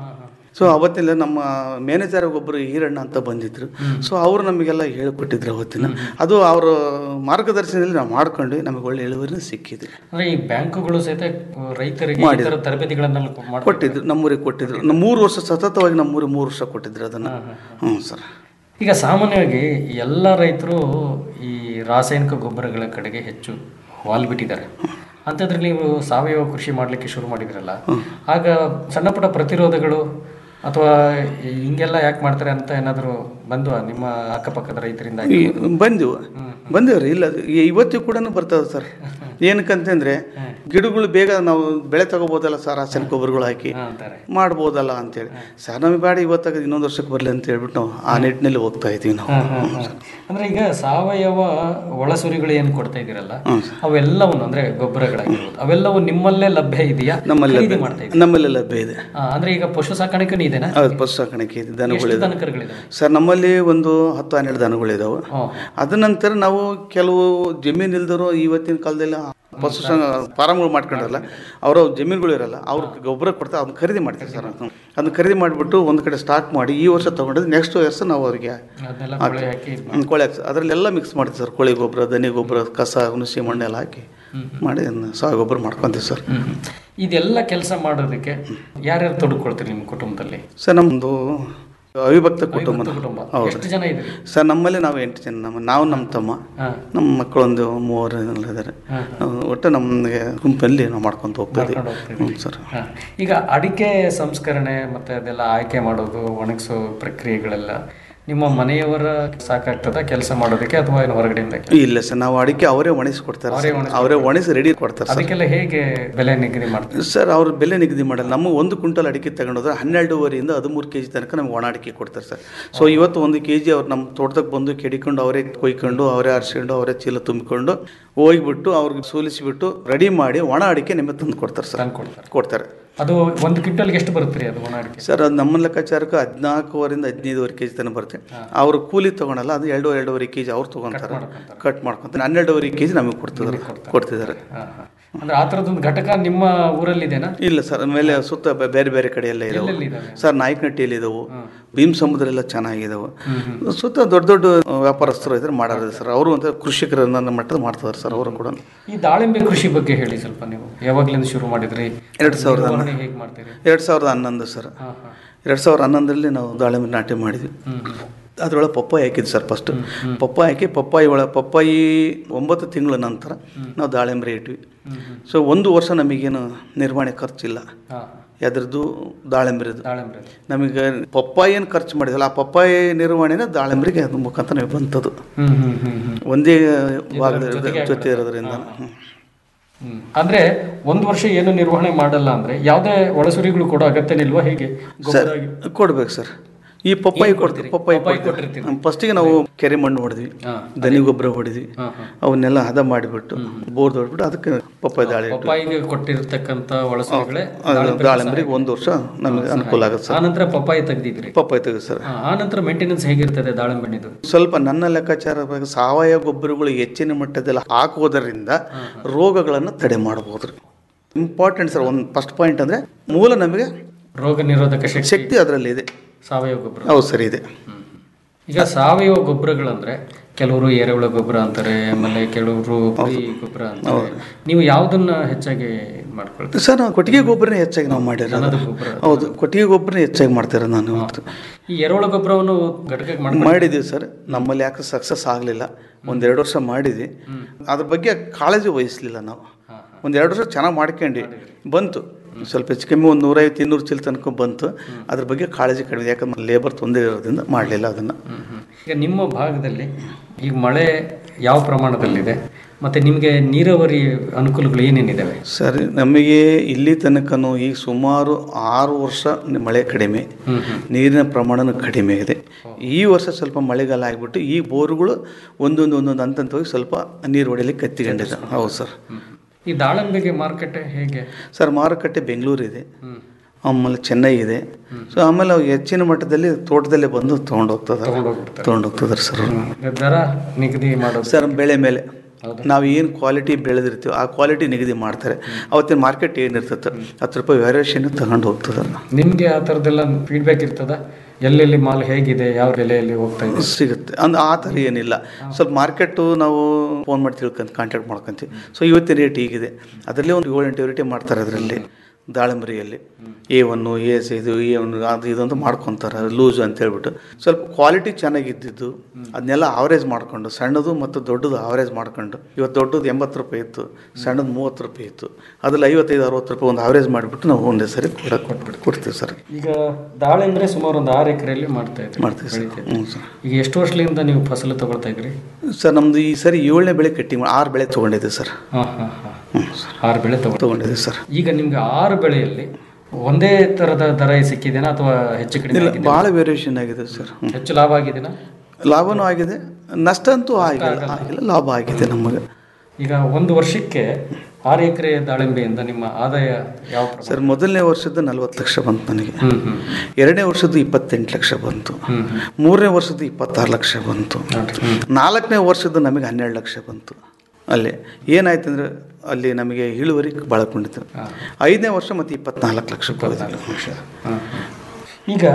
ಸೊ ಅವತ್ತೆಲ್ಲ ನಮ್ಮ ಮ್ಯಾನೇಜರ್ ಒಬ್ಬರು ಈರಣ್ಣ ಅಂತ ಬಂದಿದ್ರು ಸೊ ಅವರು ನಮಗೆಲ್ಲ ಹೇಳ್ಕೊಟ್ಟಿದ್ರು ಅವತ್ತಿನ ಅದು ಅವರ ಮಾರ್ಗದರ್ಶನದಲ್ಲಿ ನಾವು ಮಾಡ್ಕೊಂಡು ನಮಗೆ ಒಳ್ಳೆ ಇಳುವರಿನ ಸಿಕ್ಕಿದೆ ಅಂದ್ರೆ ಈ ಬ್ಯಾಂಕುಗಳು ಸಹಿತ ರೈತರಿಗೆ ಈ ಮಾಡಿದ್ರು. ಥರ ತರಬೇತಿಗಳನ್ನೆಲ್ಲ ಮಾಡ್ತಾರೆ ಕೊಟ್ಟಿದ್ರು ನಮ್ಮೂರಿಗೆ ಕೊಟ್ಟಿದ್ರು ನಮ್ಮ ಮೂರು ವರ್ಷ ಸತತವಾಗಿ ನಮ್ಮೂರಿಗೆ ಮೂರು ವರ್ಷ ಕೊಟ್ಟಿದ್ರು ಅದನ್ನು ಹ್ಞೂ ಸರ್ ಈಗ ಸಾಮಾನ್ಯವಾಗಿ ಎಲ್ಲ ರೈತರು ಈ ರಾಸಾಯನಿಕ ಗೊಬ್ಬರಗಳ ಕಡೆಗೆ ಹೆಚ್ಚು ವಾಲ್ಬಿಟ್ಟಿದ್ದಾರೆ ಅಂಥದ್ರಲ್ಲಿ ನೀವು ಸಾವಯವ ಕೃಷಿ ಮಾಡಲಿಕ್ಕೆ ಶುರು ಮಾಡಿದ್ರಲ್ಲ ಆಗ ಸಣ್ಣ ಪುಟ್ಟ ಪ್ರತಿರೋಧಗಳು ಅಥವಾ ಹಿಂಗೆಲ್ಲ ಯಾಕೆ ಮಾಡ್ತಾರೆ ಅಂತ ಏನಾದರೂ ಬಂದ್ವಾ ನಿಮ್ಮ ಅಕ್ಕಪಕ್ಕದ ರೈತರಿಂದ ಈ ಬಂದೆವು ಬಂದೇವ್ರಿ ಇಲ್ಲ ಈ- ಇವತ್ತಿಗೂ ಕೂಡ ಬರ್ತದೆ ಸರ್ ಏನಕ್ಕಂತಂದ್ರೆ ಗಿಡಗಳು ಬೇಗ ನಾವು ಬೆಳೆ ತಗೋಬೋದಲ್ಲ ಸರ್ ರಾಸಾಯನಿಕ ಗೊಬ್ಬರಗಳು ಹಾಕಿ ಅಂತಾರೆ ಮಾಡ್ಬೋದಲ್ಲ ಅಂತೇಳಿ ಸರ್ ನಮಗೆ ಬೇಡ ಇವತ್ತಾಗ ಇನ್ನೊಂದು ವರ್ಷಕ್ಕೆ ಬರಲಿ ಅಂತ ಹೇಳ್ಬಿಟ್ಟು ನಾವು ಆ ನಿಟ್ಟಿನಲ್ಲಿ ಹೋಗ್ತಾ ಇದ್ದೀವಿ ನಾವು ಅಂದ್ರೆ ಈಗ ಸಾವಯವ ಒಳಸುರಿಗಳು ಏನು ಕೊಡ್ತಾ ಇದ್ದೀರಲ್ಲ ಅವೆಲ್ಲವನ್ನು ಅಂದ್ರೆ ಗೊಬ್ಬರಗಳಾಗಿರ್ಬೋದು ಅವೆಲ್ಲವೂ ನಿಮ್ಮಲ್ಲೇ ಲಭ್ಯ ಇದೆಯಾ ನಮ್ಮಲ್ಲಿ ಖರೀದಿ ಲಭ್ಯ- ಮಾಡ್ತಾ ಇದ್ದೀರಾ? ನಮ್ಮಲ್ಲಿ ಲಭ್ಯ ಇದೆ ಆ, ಅಂದ್ರೆ ಈಗ ಪಶು ಸಾಕಾಣಿಕೆನೂ ಇದೆನಾ ಹೌದು ಪಶು ಸಾಕಾಣಿಕೆ ಇದೆ ಎಷ್ಟು ದನಗಳಿದೆ ದನಕರುಗಳಿದಾವೆ ಸರ್ ನಮ್ಮಲ್ಲಿ ಒಂದು ಹತ್ತು ಹನ್ನೆರಡು ದನಗಳಿದಾವೆ ಅದ ನಂತರ ನಾವು ಕೆಲವು ಜಮೀನು ಇಲ್ದರು ಇವತ್ತಿನ ಕಾಲದಲ್ಲಿ ಪಶು ಸಂಘ ಫಾರಮ್ಗಳು ಮಾಡ್ಕೊಂಡ್ರಲ್ಲ ಅವರ ಜಮೀನುಗಳು ಇರಲ್ಲ ಅವ್ರು ಗೊಬ್ಬರ ಕೊಡ್ತಾರೆ ಅದನ್ನ ಖರೀದಿ ಮಾಡ್ತಾರೆ ಸರ್ ಅದನ್ನ ಖರೀದಿ ಮಾಡಿಬಿಟ್ಟು ಒಂದು ಕಡೆ ಸ್ಟಾಕ್ ಮಾಡಿ ಈ ವರ್ಷ ತೊಗೊಂಡಿದ್ದು ನೆಕ್ಸ್ಟ್ ವರ್ಷ ನಾವು ಅವರಿಗೆ ಅದನ್ನೆಲ್ಲ ಕೊಳೆ ಹಾಕಿ ಇದ್ ಹ್ಮ್, ಕೊಳೆ ಹಾಕಿ ಅದರಲ್ಲೆಲ್ಲ ಮಿಕ್ಸ್ ಮಾಡ್ತೀವಿ ಸರ್ ಕೋಳಿ ಗೊಬ್ಬರ ದನಿ ಗೊಬ್ಬರ ಕಸ ಹುಣಸೆ ಮಣ್ಣೆಲ್ಲ ಹಾಕಿ ಮಾಡಿ ಸಾವಯವ ಗೊಬ್ಬರ ಮಾಡ್ಕೊಂತೀವಿ ಸರ್ ಇದೆಲ್ಲ ಕೆಲಸ ಮಾಡೋದಕ್ಕೆ ಯಾರ್ಯಾರು ತೊಡಕೊಳ್ತೀರಿ ನಿಮ್ಮ ಕುಟುಂಬದಲ್ಲಿ ಸರ್ ನಮ್ಮದು ಅವಿಭಕ್ತ ಕುಟುಂಬ ಅವಿಭಕ್ತ ಕುಟುಂಬ. ಹೌದು ಎಷ್ಟು ಜನ ಇದ್ದೀರಿ? ಸರ್ ನಮ್ಮಲ್ಲಿ ನಾವು ಎಂಟು ಜನ ನಮ್ಮ ನಾವು ನಮ್ಮ ತಮ್ಮ ಹಾ. ನಮ್ಮ ಮಕ್ಕಳೊಂದು ಮೂವರು ಎಲ್ಲ ಇದ್ದಾರೆ ನಾವು ಒಟ್ಟು ನಮಗೆ ಗುಂಪಲ್ಲಿ ನಾವು ಮಾಡ್ಕೊಂತ ಹೋಗ್ತೀವಿ ಮಾಡ್ಕೊಂಡು ಹೋಗ್ತಿದ್ದೀರಿ. ಹ್ಞೂ ಸರ್ ಹಾ. ಈಗ ಅಡಿಕೆ ಸಂಸ್ಕರಣೆ ಮತ್ತೆ ಅದೆಲ್ಲ ಆಯ್ಕೆ ಮಾಡೋದು ಒಣಗಿಸೋ ಪ್ರಕ್ರಿಯೆಗಳೆಲ್ಲ ನಿಮ್ಮ ಮನೆಯವರ ಸಾಕಾಗ್ತದ ಕೆಲಸ ಮಾಡೋದಕ್ಕೆ ಅಥವಾ ಏನು ಹೊರಗಡೆಯಿಂದ ಕೆಲ್ಸ? ಇಲ್ಲ ಸರ್ ನಾವು ಅಡಿಕೆ ಅವರೇ ಒಣಗಿಸಿ ಕೊಡ್ತಾರೆ ಅವರೇ ಸರ್. ಒಣಗಿಸಿ ಅವರೇ ಒಣಗಿಸಿ ರೆಡಿ ಕೊಡ್ತಾರೆ ಸರ್ ಅದಕ್ಕೆಲ್ಲ ಹೇಗೆ ಬೆಲೆ ನಿಗದಿ ಮಾಡ್ತಾರೆ ಸರ್ ಅವ್ರು ಬೆಲೆ ನಿಗದಿ ಮಾಡಲ್ಲ ನಮ್ಮ ಒಂದು ಕ್ವಿಂಟಲ್ ಅಡಿಕೆ ತಗೊಂಡೋದ್ರೆ ಹನ್ನೆರಡೂವರೆಯಿಂದ ಹದಿಮೂರು ಕೆ ಜಿ ತನಕ ನಮ್ಗೆ ಒಣ ಅಡಿಕೆ ಕೊಡ್ತಾರೆ ಸರ್ ಸೊ ಇವತ್ತು ಒಂದು ಕೆ ಜಿ ಅವ್ರು ನಮ್ಮ ತೋಟದಾಗ ಬಂದು ಕೆಡಿಕೊಂಡು ಅವರೇ ಕೊಯ್ಕೊಂಡು ಅವರೇ ಆರಿಸ್ಕೊಂಡು ಅವರೇ ಚೀಲ ತುಂಬಿಕೊಂಡು ಹೋಗ್ಬಿಟ್ಟು ಅವ್ರಿಗೆ ಸೋಲಿಸಿಬಿಟ್ಟು ರೆಡಿ ಮಾಡಿ ಒಣ ಅಡಿಕೆ ನಿಮಗೆ ತಂದು ಕೊಡ್ತಾರೆ ಸರ್ ಕೊಡ್ತಾರೆ ಅದು ಒಂದು ಕ್ವಿಂಟಲ್ಗೆ ಎಷ್ಟು ಬರುತ್ತೆ ರೀ ಅದು ಒಣ ಅಡಿಕೆ ಸರ್ ಅದು ನಮ್ಮ ಲೆಕ್ಕಾಚಾರಕ್ಕೆ ಹದಿನಾಲ್ಕೂವರೆಯಿಂದ ಹದಿನೈದುವರೆ ಕೆ ಜಿ ತನಕ ಬರುತ್ತೆ ಅವರು ಕೂಲಿ ತೊಗೊಳಲ್ಲ ಅದು ಎರಡು ಎರಡೂವರೆ ಕೆ ಜಿ ಅವ್ರು ತೊಗೊತಾರೆ ಕಟ್ ಮಾಡ್ಕೊಂತಾರೆ ಹನ್ನೆರಡೂವರೆ ಕೆ ಜಿ ನಮಗೆ ಕೊಡ್ತಿದ್ದಾರೆ ಕೊಡ್ತಿದ್ದಾರೆ ಹಾ, ಹಾ. ಅಂದ್ರೆ ಆ ಥರದೊಂದು ಘಟಕ ನಿಮ್ಮ ಊರಲ್ಲಿದೆನಾ ಇಲ್ಲ ಸರ್ ಮೇಲೆ ಸುತ್ತ ಬೆ- ಬೇರೆ ಬೇರೆ ಕಡೆ ಎಲ್ಲ ಇದಾವೆ ಎಲ್ಲೆಲ್ಲಿ ಇದಾವೆ? ಸರ್ ನಾಯಕನಹಟ್ಟಿಯಲ್ಲಿ ಇದಾವೆ ಭೀಮ್ ಸಮುದ್ರ ಎಲ್ಲ ಚೆನ್ನಾಗಿದಾವೆ ಸುತ್ತ ದೊಡ್ಡ ದೊಡ್ಡ ವ್ಯಾಪಾರಸ್ಥರು ಇದ್ದಾರೆ ಮಾಡೋರು ಸರ್ ಅವರು ಅಂತ ಕೃಷಿಕರನ್ನ ಮಟ್ಟದ ಮಾಡ್ತಾರೆ ಸರ್ ಅವರು ಕೂಡ ಈ ದಾಳಿಂಬೆ ಕೃಷಿ ಬಗ್ಗೆ ಹೇಳಿ ಸ್ವಲ್ಪ ನೀವು ಯಾವಾಗ್ಲಿಂದ ಶುರು ಮಾಡಿದ್ರಿ ಎರಡು ಸಾವಿರದ ನಿರ್ವಹಣೆ ಹೇಗೆ ಮಾಡ್ತೀರಿ ಎರಡು ಸಾವಿರದ ಹನ್ನೊಂದು ಸರ್ ಹಾ, ಹಾ. ಎರಡು ಸಾವಿರದ ಹನ್ನೊಂದರಲ್ಲಿ ನಾವು ದಾಳಿಂಬೆ ನಾಟಿ ಮಾಡಿದ್ವಿ ಅದರೊಳಗೆ ಪಪ್ಪಾಯಿ ಹಾಕಿದ್ವಿ ಸರ್ ಫಸ್ಟ್ ಪಪ್ಪಾಯಿ ಹಾಕಿ ಪಪ್ಪಾಯಿ ಒಳಗೆ ಪಪ್ಪಾಯಿ ಒಂಬತ್ತು ತಿಂಗಳ ನಂತರ ನಾವು ದಾಳಿಂಬೆ ಇಟ್ವಿ ಸೊ ಒಂದು ವರ್ಷ ನಮಗೇನು ನಿರ್ವಹಣೆ ಖರ್ಚಿಲ್ಲ ಹಾ. ಅದ್ರದ್ದು ದಾಳಿಂಬ್ರಿದು ದಾಳಿಂಬೆ ನಮಗೆ ಪಪ್ಪಾಯಿ ಏನು ಖರ್ಚು ಮಾಡಿದಲ್ಲ ಆ ಪಪ್ಪಾಯಿ ನಿರ್ವಹಣೆನ ದಾಳಿಂಬ್ರಿಗೆ ಅದು ಮುಖಾಂತರ ನಮಗೆ ಬಂತದ್ದು ಹ್ಮ್ ಹ್ಮ್ ಹ್ಮ್ ಹ್ಮ್ ಒಂದೇ ಭಾಗದ ಜೊತೆಗೆ ಜೊತೆ ಇರೋದ್ರಿಂದ ಹ್ಮ್. ಹ್ಮ್. ಅಂದ್ರೆ ಒಂದು ವರ್ಷ ಏನು ನಿರ್ವಹಣೆ ಮಾಡಲ್ಲ ಅಂದ್ರೆ ಯಾವುದೇ ಒಳಸುರಿಗಳು ಕೊಡೋ ಅಗತ್ಯನಿಲ್ವಾ ಹೇಗೆ ಸರ್ ಗೊಬ್ಬರ ಆಗಿ- ಕೊಡ್ಬೇಕು ಸರ್ ಈ ಪಪ್ಪಾಯಿ ಕೊಡ್ತೀವಿ ಪಪ್ಪಾಯಿ ಫಸ್ಟಿಗೆ ನಾವು ಕೆರೆ ಮಣ್ಣು ಹೊಡೆದ್ವಿ ದನಿ ಗೊಬ್ಬರ ಹೊಡೆದ್ವಿ ಅವನ್ನೆಲ್ಲ ಹದ ಮಾಡಿಬಿಟ್ಟು ಬೋರ್ ಹೊಡ್ಬಿಟ್ಟು ಅದಕ್ಕೆ ಪಪ್ಪಾಯಿ ದಾಳಿ ಇಟ್ಟು ಪಪ್ಪಾಯಿಗೆ ಕೊಟ್ಟಿರ್ತಕ್ಕಂಥ ಒಳಸುರಿಗಳೇ ಅದು ದಾಳಿಂಬರಿಗೆ ಒಂದು ವರ್ಷ ನಮಗೆ ಅನುಕೂಲ ಆಗುತ್ತೆ ಸರ್ ಆನಂತರ ಪಪ್ಪಾಯಿ ತೆಗ್ದಿದ್ರಿ ಪಪ್ಪಾಯಿ ತೆಗೆದು ಸರ್ ಆ, ಆನಂತರ ಮೇಂಟೆನೆನ್ಸ್ ಹೇಗಿರ್ತದೆ ದಾಳಿಂಬೆಣ್ಣಿದು ಸ್ವಲ್ಪ ನನ್ನ ಲೆಕ್ಕಾಚಾರ ಪ್ರಕಾರ ಸಾವಯವ ಗೊಬ್ಬರಗಳು ಹೆಚ್ಚಿನ ಮಟ್ಟದಲ್ಲಿ ಹಾಕುವುದರಿಂದ ರೋಗಗಳನ್ನು ತಡೆ ಮಾಡಬಹುದು ಇಂಪಾರ್ಟೆಂಟ್ ಸರ್ ಒಂದು ಫಸ್ಟ್ ಪಾಯಿಂಟ್ ಅಂದರೆ ಮೂಲ ನಮಗೆ ರೋಗ ನಿರೋಧಕ ಶಕ್ತಿ ಶಕ್ತಿ ಅದರಲ್ಲಿ ಇದೆ ಸಾವಯವ ಗೊಬ್ಬರ ಹೌದು ಸರ್ ಇದೆ ಈಗ ಸಾವಯವ ಗೊಬ್ಬರಗಳಂದ್ರೆ ಕೆಲವರು ಎರೆಹುಳ ಗೊಬ್ಬರ ಅಂತಾರೆ ಆಮೇಲೆ ಕೆಲವರು ಪುಡಿ ಗೊಬ್ಬರ ಅಂತಾರೆ ನೀವು ಯಾವ್ದನ್ನ ಹೆಚ್ಚಾಗಿ ಮಾಡ್ಕೊಳ್ತೀರಿ ಸರ್ ನಾವು ಕೊಟ್ಟಿಗೆ ಗೊಬ್ಬರನೇ ಹೆಚ್ಚಾಗಿ ನಾವು ಮಾಡಿರೋದು ದನದ ಗೊಬ್ಬರ ಹೌದು ಕೊಟ್ಟಿಗೆ ಗೊಬ್ಬರನೇ ಹೆಚ್ಚಾಗಿ ಮಾಡ್ತಿರೋದು ನಾನು ಇವತ್ತು. ಈ ಎರೆಹುಳ ಗೊಬ್ಬರವನ್ನು ಘಟಕಕ್ಕೆ ಮಾಡ್ಕೊಂಡು ಮಾಡಿದ್ದೀವಿ ಸರ್ ನಮ್ಮಲ್ಲಿ ಯಾಕೆ ಸಕ್ಸಸ್ ಆಗಲಿಲ್ಲ ಒಂದೆರಡು ವರ್ಷ ಮಾಡಿದ್ವಿ ಅದ್ರ ಬಗ್ಗೆ ಕಾಳಜಿ ವಹಿಸಲಿಲ್ಲ ನಾವು ಒಂದೆರಡು ವರ್ಷ ಚೆನ್ನಾಗಿ ಮಾಡ್ಕೊಂಡ್ವಿ ಬಂತು ಸ್ವಲ್ಪ ಹೆಚ್ಚು ಕಮ್ಮಿ ಒಂದು ನೂರೈವತ್ತು ಇನ್ನೂರು ಚೀಲ ತನಕ ಬಂತು ಅದ್ರ ಬಗ್ಗೆ ಕಾಳಜಿ ಕಡಿಮೆ ಯಾಕಂದ್ರೆ ಲೇಬರ್ ತೊಂದರೆ ಇರೋದ್ರಿಂದ ಮಾಡಲಿಲ್ಲ ಅದನ್ನು ಈಗ ನಿಮ್ಮ ಭಾಗದಲ್ಲಿ ಈಗ ಮಳೆ ಯಾವ ಪ್ರಮಾಣದಲ್ಲಿದೆ ಮತ್ತೆ ನಿಮಗೆ ನೀರಾವರಿ ಅನುಕೂಲಗಳು ಏನೇನಿದಾವೆ ಸರ್ ನಮಗೆ ಇಲ್ಲಿ ತನಕನೂ ಈಗ ಸುಮಾರು ಆರು ವರ್ಷ ಮಳೆ ಕಡಿಮೆ ನೀರಿನ ಪ್ರಮಾಣನೂ ಕಡಿಮೆ ಇದೆ ಈ ವರ್ಷ ಸ್ವಲ್ಪ ಮಳೆಗಾಲ ಆಗಿಬಿಟ್ಟು ಈ ಬೋರುಗಳು ಒಂದೊಂದು ಒಂದೊಂದು ಹಂತಂತವಾಗಿ ಸ್ವಲ್ಪ ನೀರು ಹೊಡೆಯಲಿಕ್ಕೆ ಕತ್ತಿಕೊಂಡಿದೆ ಹೌದು ಸರ್ ಈ ದಾಳಂಬೆಗೆ ಮಾರುಕಟ್ಟೆ ಹೇಗೆ ಸರ್ ಮಾರುಕಟ್ಟೆ ಬೆಂಗಳೂರು ಇದೆ ಆಮೇಲೆ ಚೆನ್ನೈ ಇದೆ ಸೊ ಆಮೇಲೆ ಅವು ಹೆಚ್ಚಿನ ಮಟ್ಟದಲ್ಲಿ ತೋಟದಲ್ಲೇ ಬಂದು ತೊಗೊಂಡು ಹೋಗ್ತದೆ ತೊಗೊಂಡು ಹೋಗ್ತದಾರೆ ಸರ್ ಅವ್ರು. ಈಗ ದರ ನಿಗದಿ ಮಾಡೋದು ಸರ್ ಬೆಳೆ ಮೇಲೆ ನಾವು ಏನು ಕ್ವಾಲಿಟಿ ಬೆಳೆದಿರ್ತೀವಿ ಆ ಕ್ವಾಲಿಟಿ ನಿಗದಿ ಮಾಡ್ತಾರೆ ಅವತ್ತಿನ ಮಾರ್ಕೆಟ್ ಏನಿರ್ತದೆ ಹತ್ತು ರೂಪಾಯಿ ವೇರಿಯೇಷನ್ ತಗೊಂಡು ಹೋಗ್ತದೆ ನಿಮಗೆ ಆ ಥರದ್ದೆಲ್ಲ ಫೀಡ್ಬ್ಯಾಕ್ ಇರ್ತದ ಎಲ್ಲೆಲ್ಲಿ ಮಾಲ್ ಹೇಗಿದೆ ಯಾವ ಬೆಲೆಯಲ್ಲಿ ಹೋಗ್ತಾ ಇದೆ ಸಿಗುತ್ತೆ ಅಂದ್ರೆ ಆ ಥರ ಏನಿಲ್ಲ ಸ್ವಲ್ಪ ಮಾರ್ಕೆಟು ನಾವು ಫೋನ್ ಮಾಡಿ ತಿಳ್ಕೊಂತ ಕಾಂಟ್ಯಾಕ್ಟ್ ಮಾಡ್ಕೊಂತೀವಿ ಸೊ ಇವತ್ತಿನ ರೇಟ್ ಹೀಗಿದೆ ಅದರಲ್ಲಿ ಒಂದು ಏಳು ಎಂಟು ವೆರೈಟಿ ಮಾಡ್ತಾರೆ ಅದರಲ್ಲಿ ದಾಳಿಂಬರಿಯಲ್ಲಿ ಎ ಒನ್ನು ಎ ಎಸ್ ಇದು ಎ ಒನ್ ಅದು ಇದೊಂದು ಮಾಡ್ಕೊತಾರೆ ಲೂಸು ಅಂತ ಹೇಳ್ಬಿಟ್ಟು ಸ್ವಲ್ಪ ಕ್ವಾಲಿಟಿ ಚೆನ್ನಾಗಿದ್ದಿದ್ದು ಅದನ್ನೆಲ್ಲ ಆವರೇಜ್ ಮಾಡ್ಕೊಂಡು ಸಣ್ಣದು ಮತ್ತು ದೊಡ್ಡದು ಆವರೇಜ್ ಮಾಡ್ಕೊಂಡು ಇವತ್ತು ದೊಡ್ಡದು ಎಂಬತ್ತು ರೂಪಾಯಿ ಇತ್ತು ಸಣ್ಣದು ಮೂವತ್ತು ರೂಪಾಯಿ ಇತ್ತು ಅದ್ರಲ್ಲಿ ಐವತ್ತೈದು ಅರವತ್ತು ರೂಪಾಯಿ ಒಂದು ಆವರೇಜ್ ಮಾಡಿಬಿಟ್ಟು ನಾವು ಒಂದೇ ಸರಿ ಕೂಡ ಕೊಟ್ಬಿಟ್ಟು ಕೊಡ್ತೀವಿ ಸರ್ ಈಗ ದಾಳಿಂಬ್ರೆ ಸುಮಾರು ಒಂದು ಆರು ಎಕರೆಯಲ್ಲಿ ಮಾಡ್ತಾ ಇದ್ದೀರಿ ಮಾಡ್ತೀವಿ ಸರ್ ಬೆಳೀತಾ ಇದ್ದೀರಿ. ಹ್ಞೂ ಸರ್ ಈಗ ಎಷ್ಟು ವರ್ಷದಿಂದ ನೀವು ಫಸಲು ತಗೊಳ್ತಾ ಇದ್ರಿ ಸರ್ ನಮ್ಮದು ಈ ಸರಿ ಏಳನೇ ಬೆಳೆ ಕಟ್ಟಿಂಗ್ ಆರು ಬೆಳೆ ತೊಗೊಂಡಿದ್ದೀವಿ ಸರ್ ಹಾಂ ಹಾಂ ಹಾಂ ಆರು ಬೆಳೆ ತಗೊಂಡು ತೊಗೊಂಡಿದ್ದೀವಿ ಸರ್ ಈಗ ನಿಮ್ಗೆ ಆರು ಬೆಳೆಯಲ್ಲಿ ಒಂದೇ ತರದ ದರ ಸಿಕ್ಕಿದೆನಾ ಅಥವಾ ಹೆಚ್ಚು ಕಡಿಮೆ ಇಲ್ಲ ಆಗಿದೆನಾ? ಭಾಳ ವೇರಿಯೇಷನ್ ಆಗಿದೆ ಸರ್ ಹ್ಮ್. ಹೆಚ್ಚು ಲಾಭ ಆಗಿದೆನಾ ಲಾಭನೂ ಆಗಿದೆ ನಷ್ಟ ಅಂತೂ ಆಗಿಲ್ಲ ಆಗಿಲ್ಲ ಲಾಭ ಆಗಿದೆ ನಮಗೆ ಈಗ ಒಂದು ವರ್ಷಕ್ಕೆ ಆರು ಎಕರೆ ದಾಳಿಂಬೆಯಿಂದ ನಿಮ್ಮ ಆದಾಯ ಯಾವ ಪ್ರಮಾಣ? ಸರ್ ಮೊದಲನೇ ವರ್ಷದ ನಲ್ವತ್ತು ಲಕ್ಷ ಬಂತು ನನಗೆ ಎರಡನೇ ವರ್ಷದ್ದು ಇಪ್ಪತ್ತೆಂಟು ಲಕ್ಷ ಬಂತು ಮೂರನೇ ವರ್ಷದ್ದು ಇಪ್ಪತ್ತಾರು ಲಕ್ಷ ಬಂತು ನಾಲ್ಕನೇ ವರ್ಷದ್ದು ನಮಗೆ ಹನ್ನೆರಡು ಲಕ್ಷ ಬಂತು ಅಲ್ಲಿ ಏನಾಯ್ತು ಅಂದರೆ ಅಲ್ಲಿ ನಮಗೆ ಇಳುವರಿ ಭಾಳ ಕೊಂಡಿತ್ತು ಐದನೇ ವರ್ಷ ಮತ್ತು ಇಪ್ಪತ್ನಾಲ್ಕು ಲಕ್ಷ ಈಗ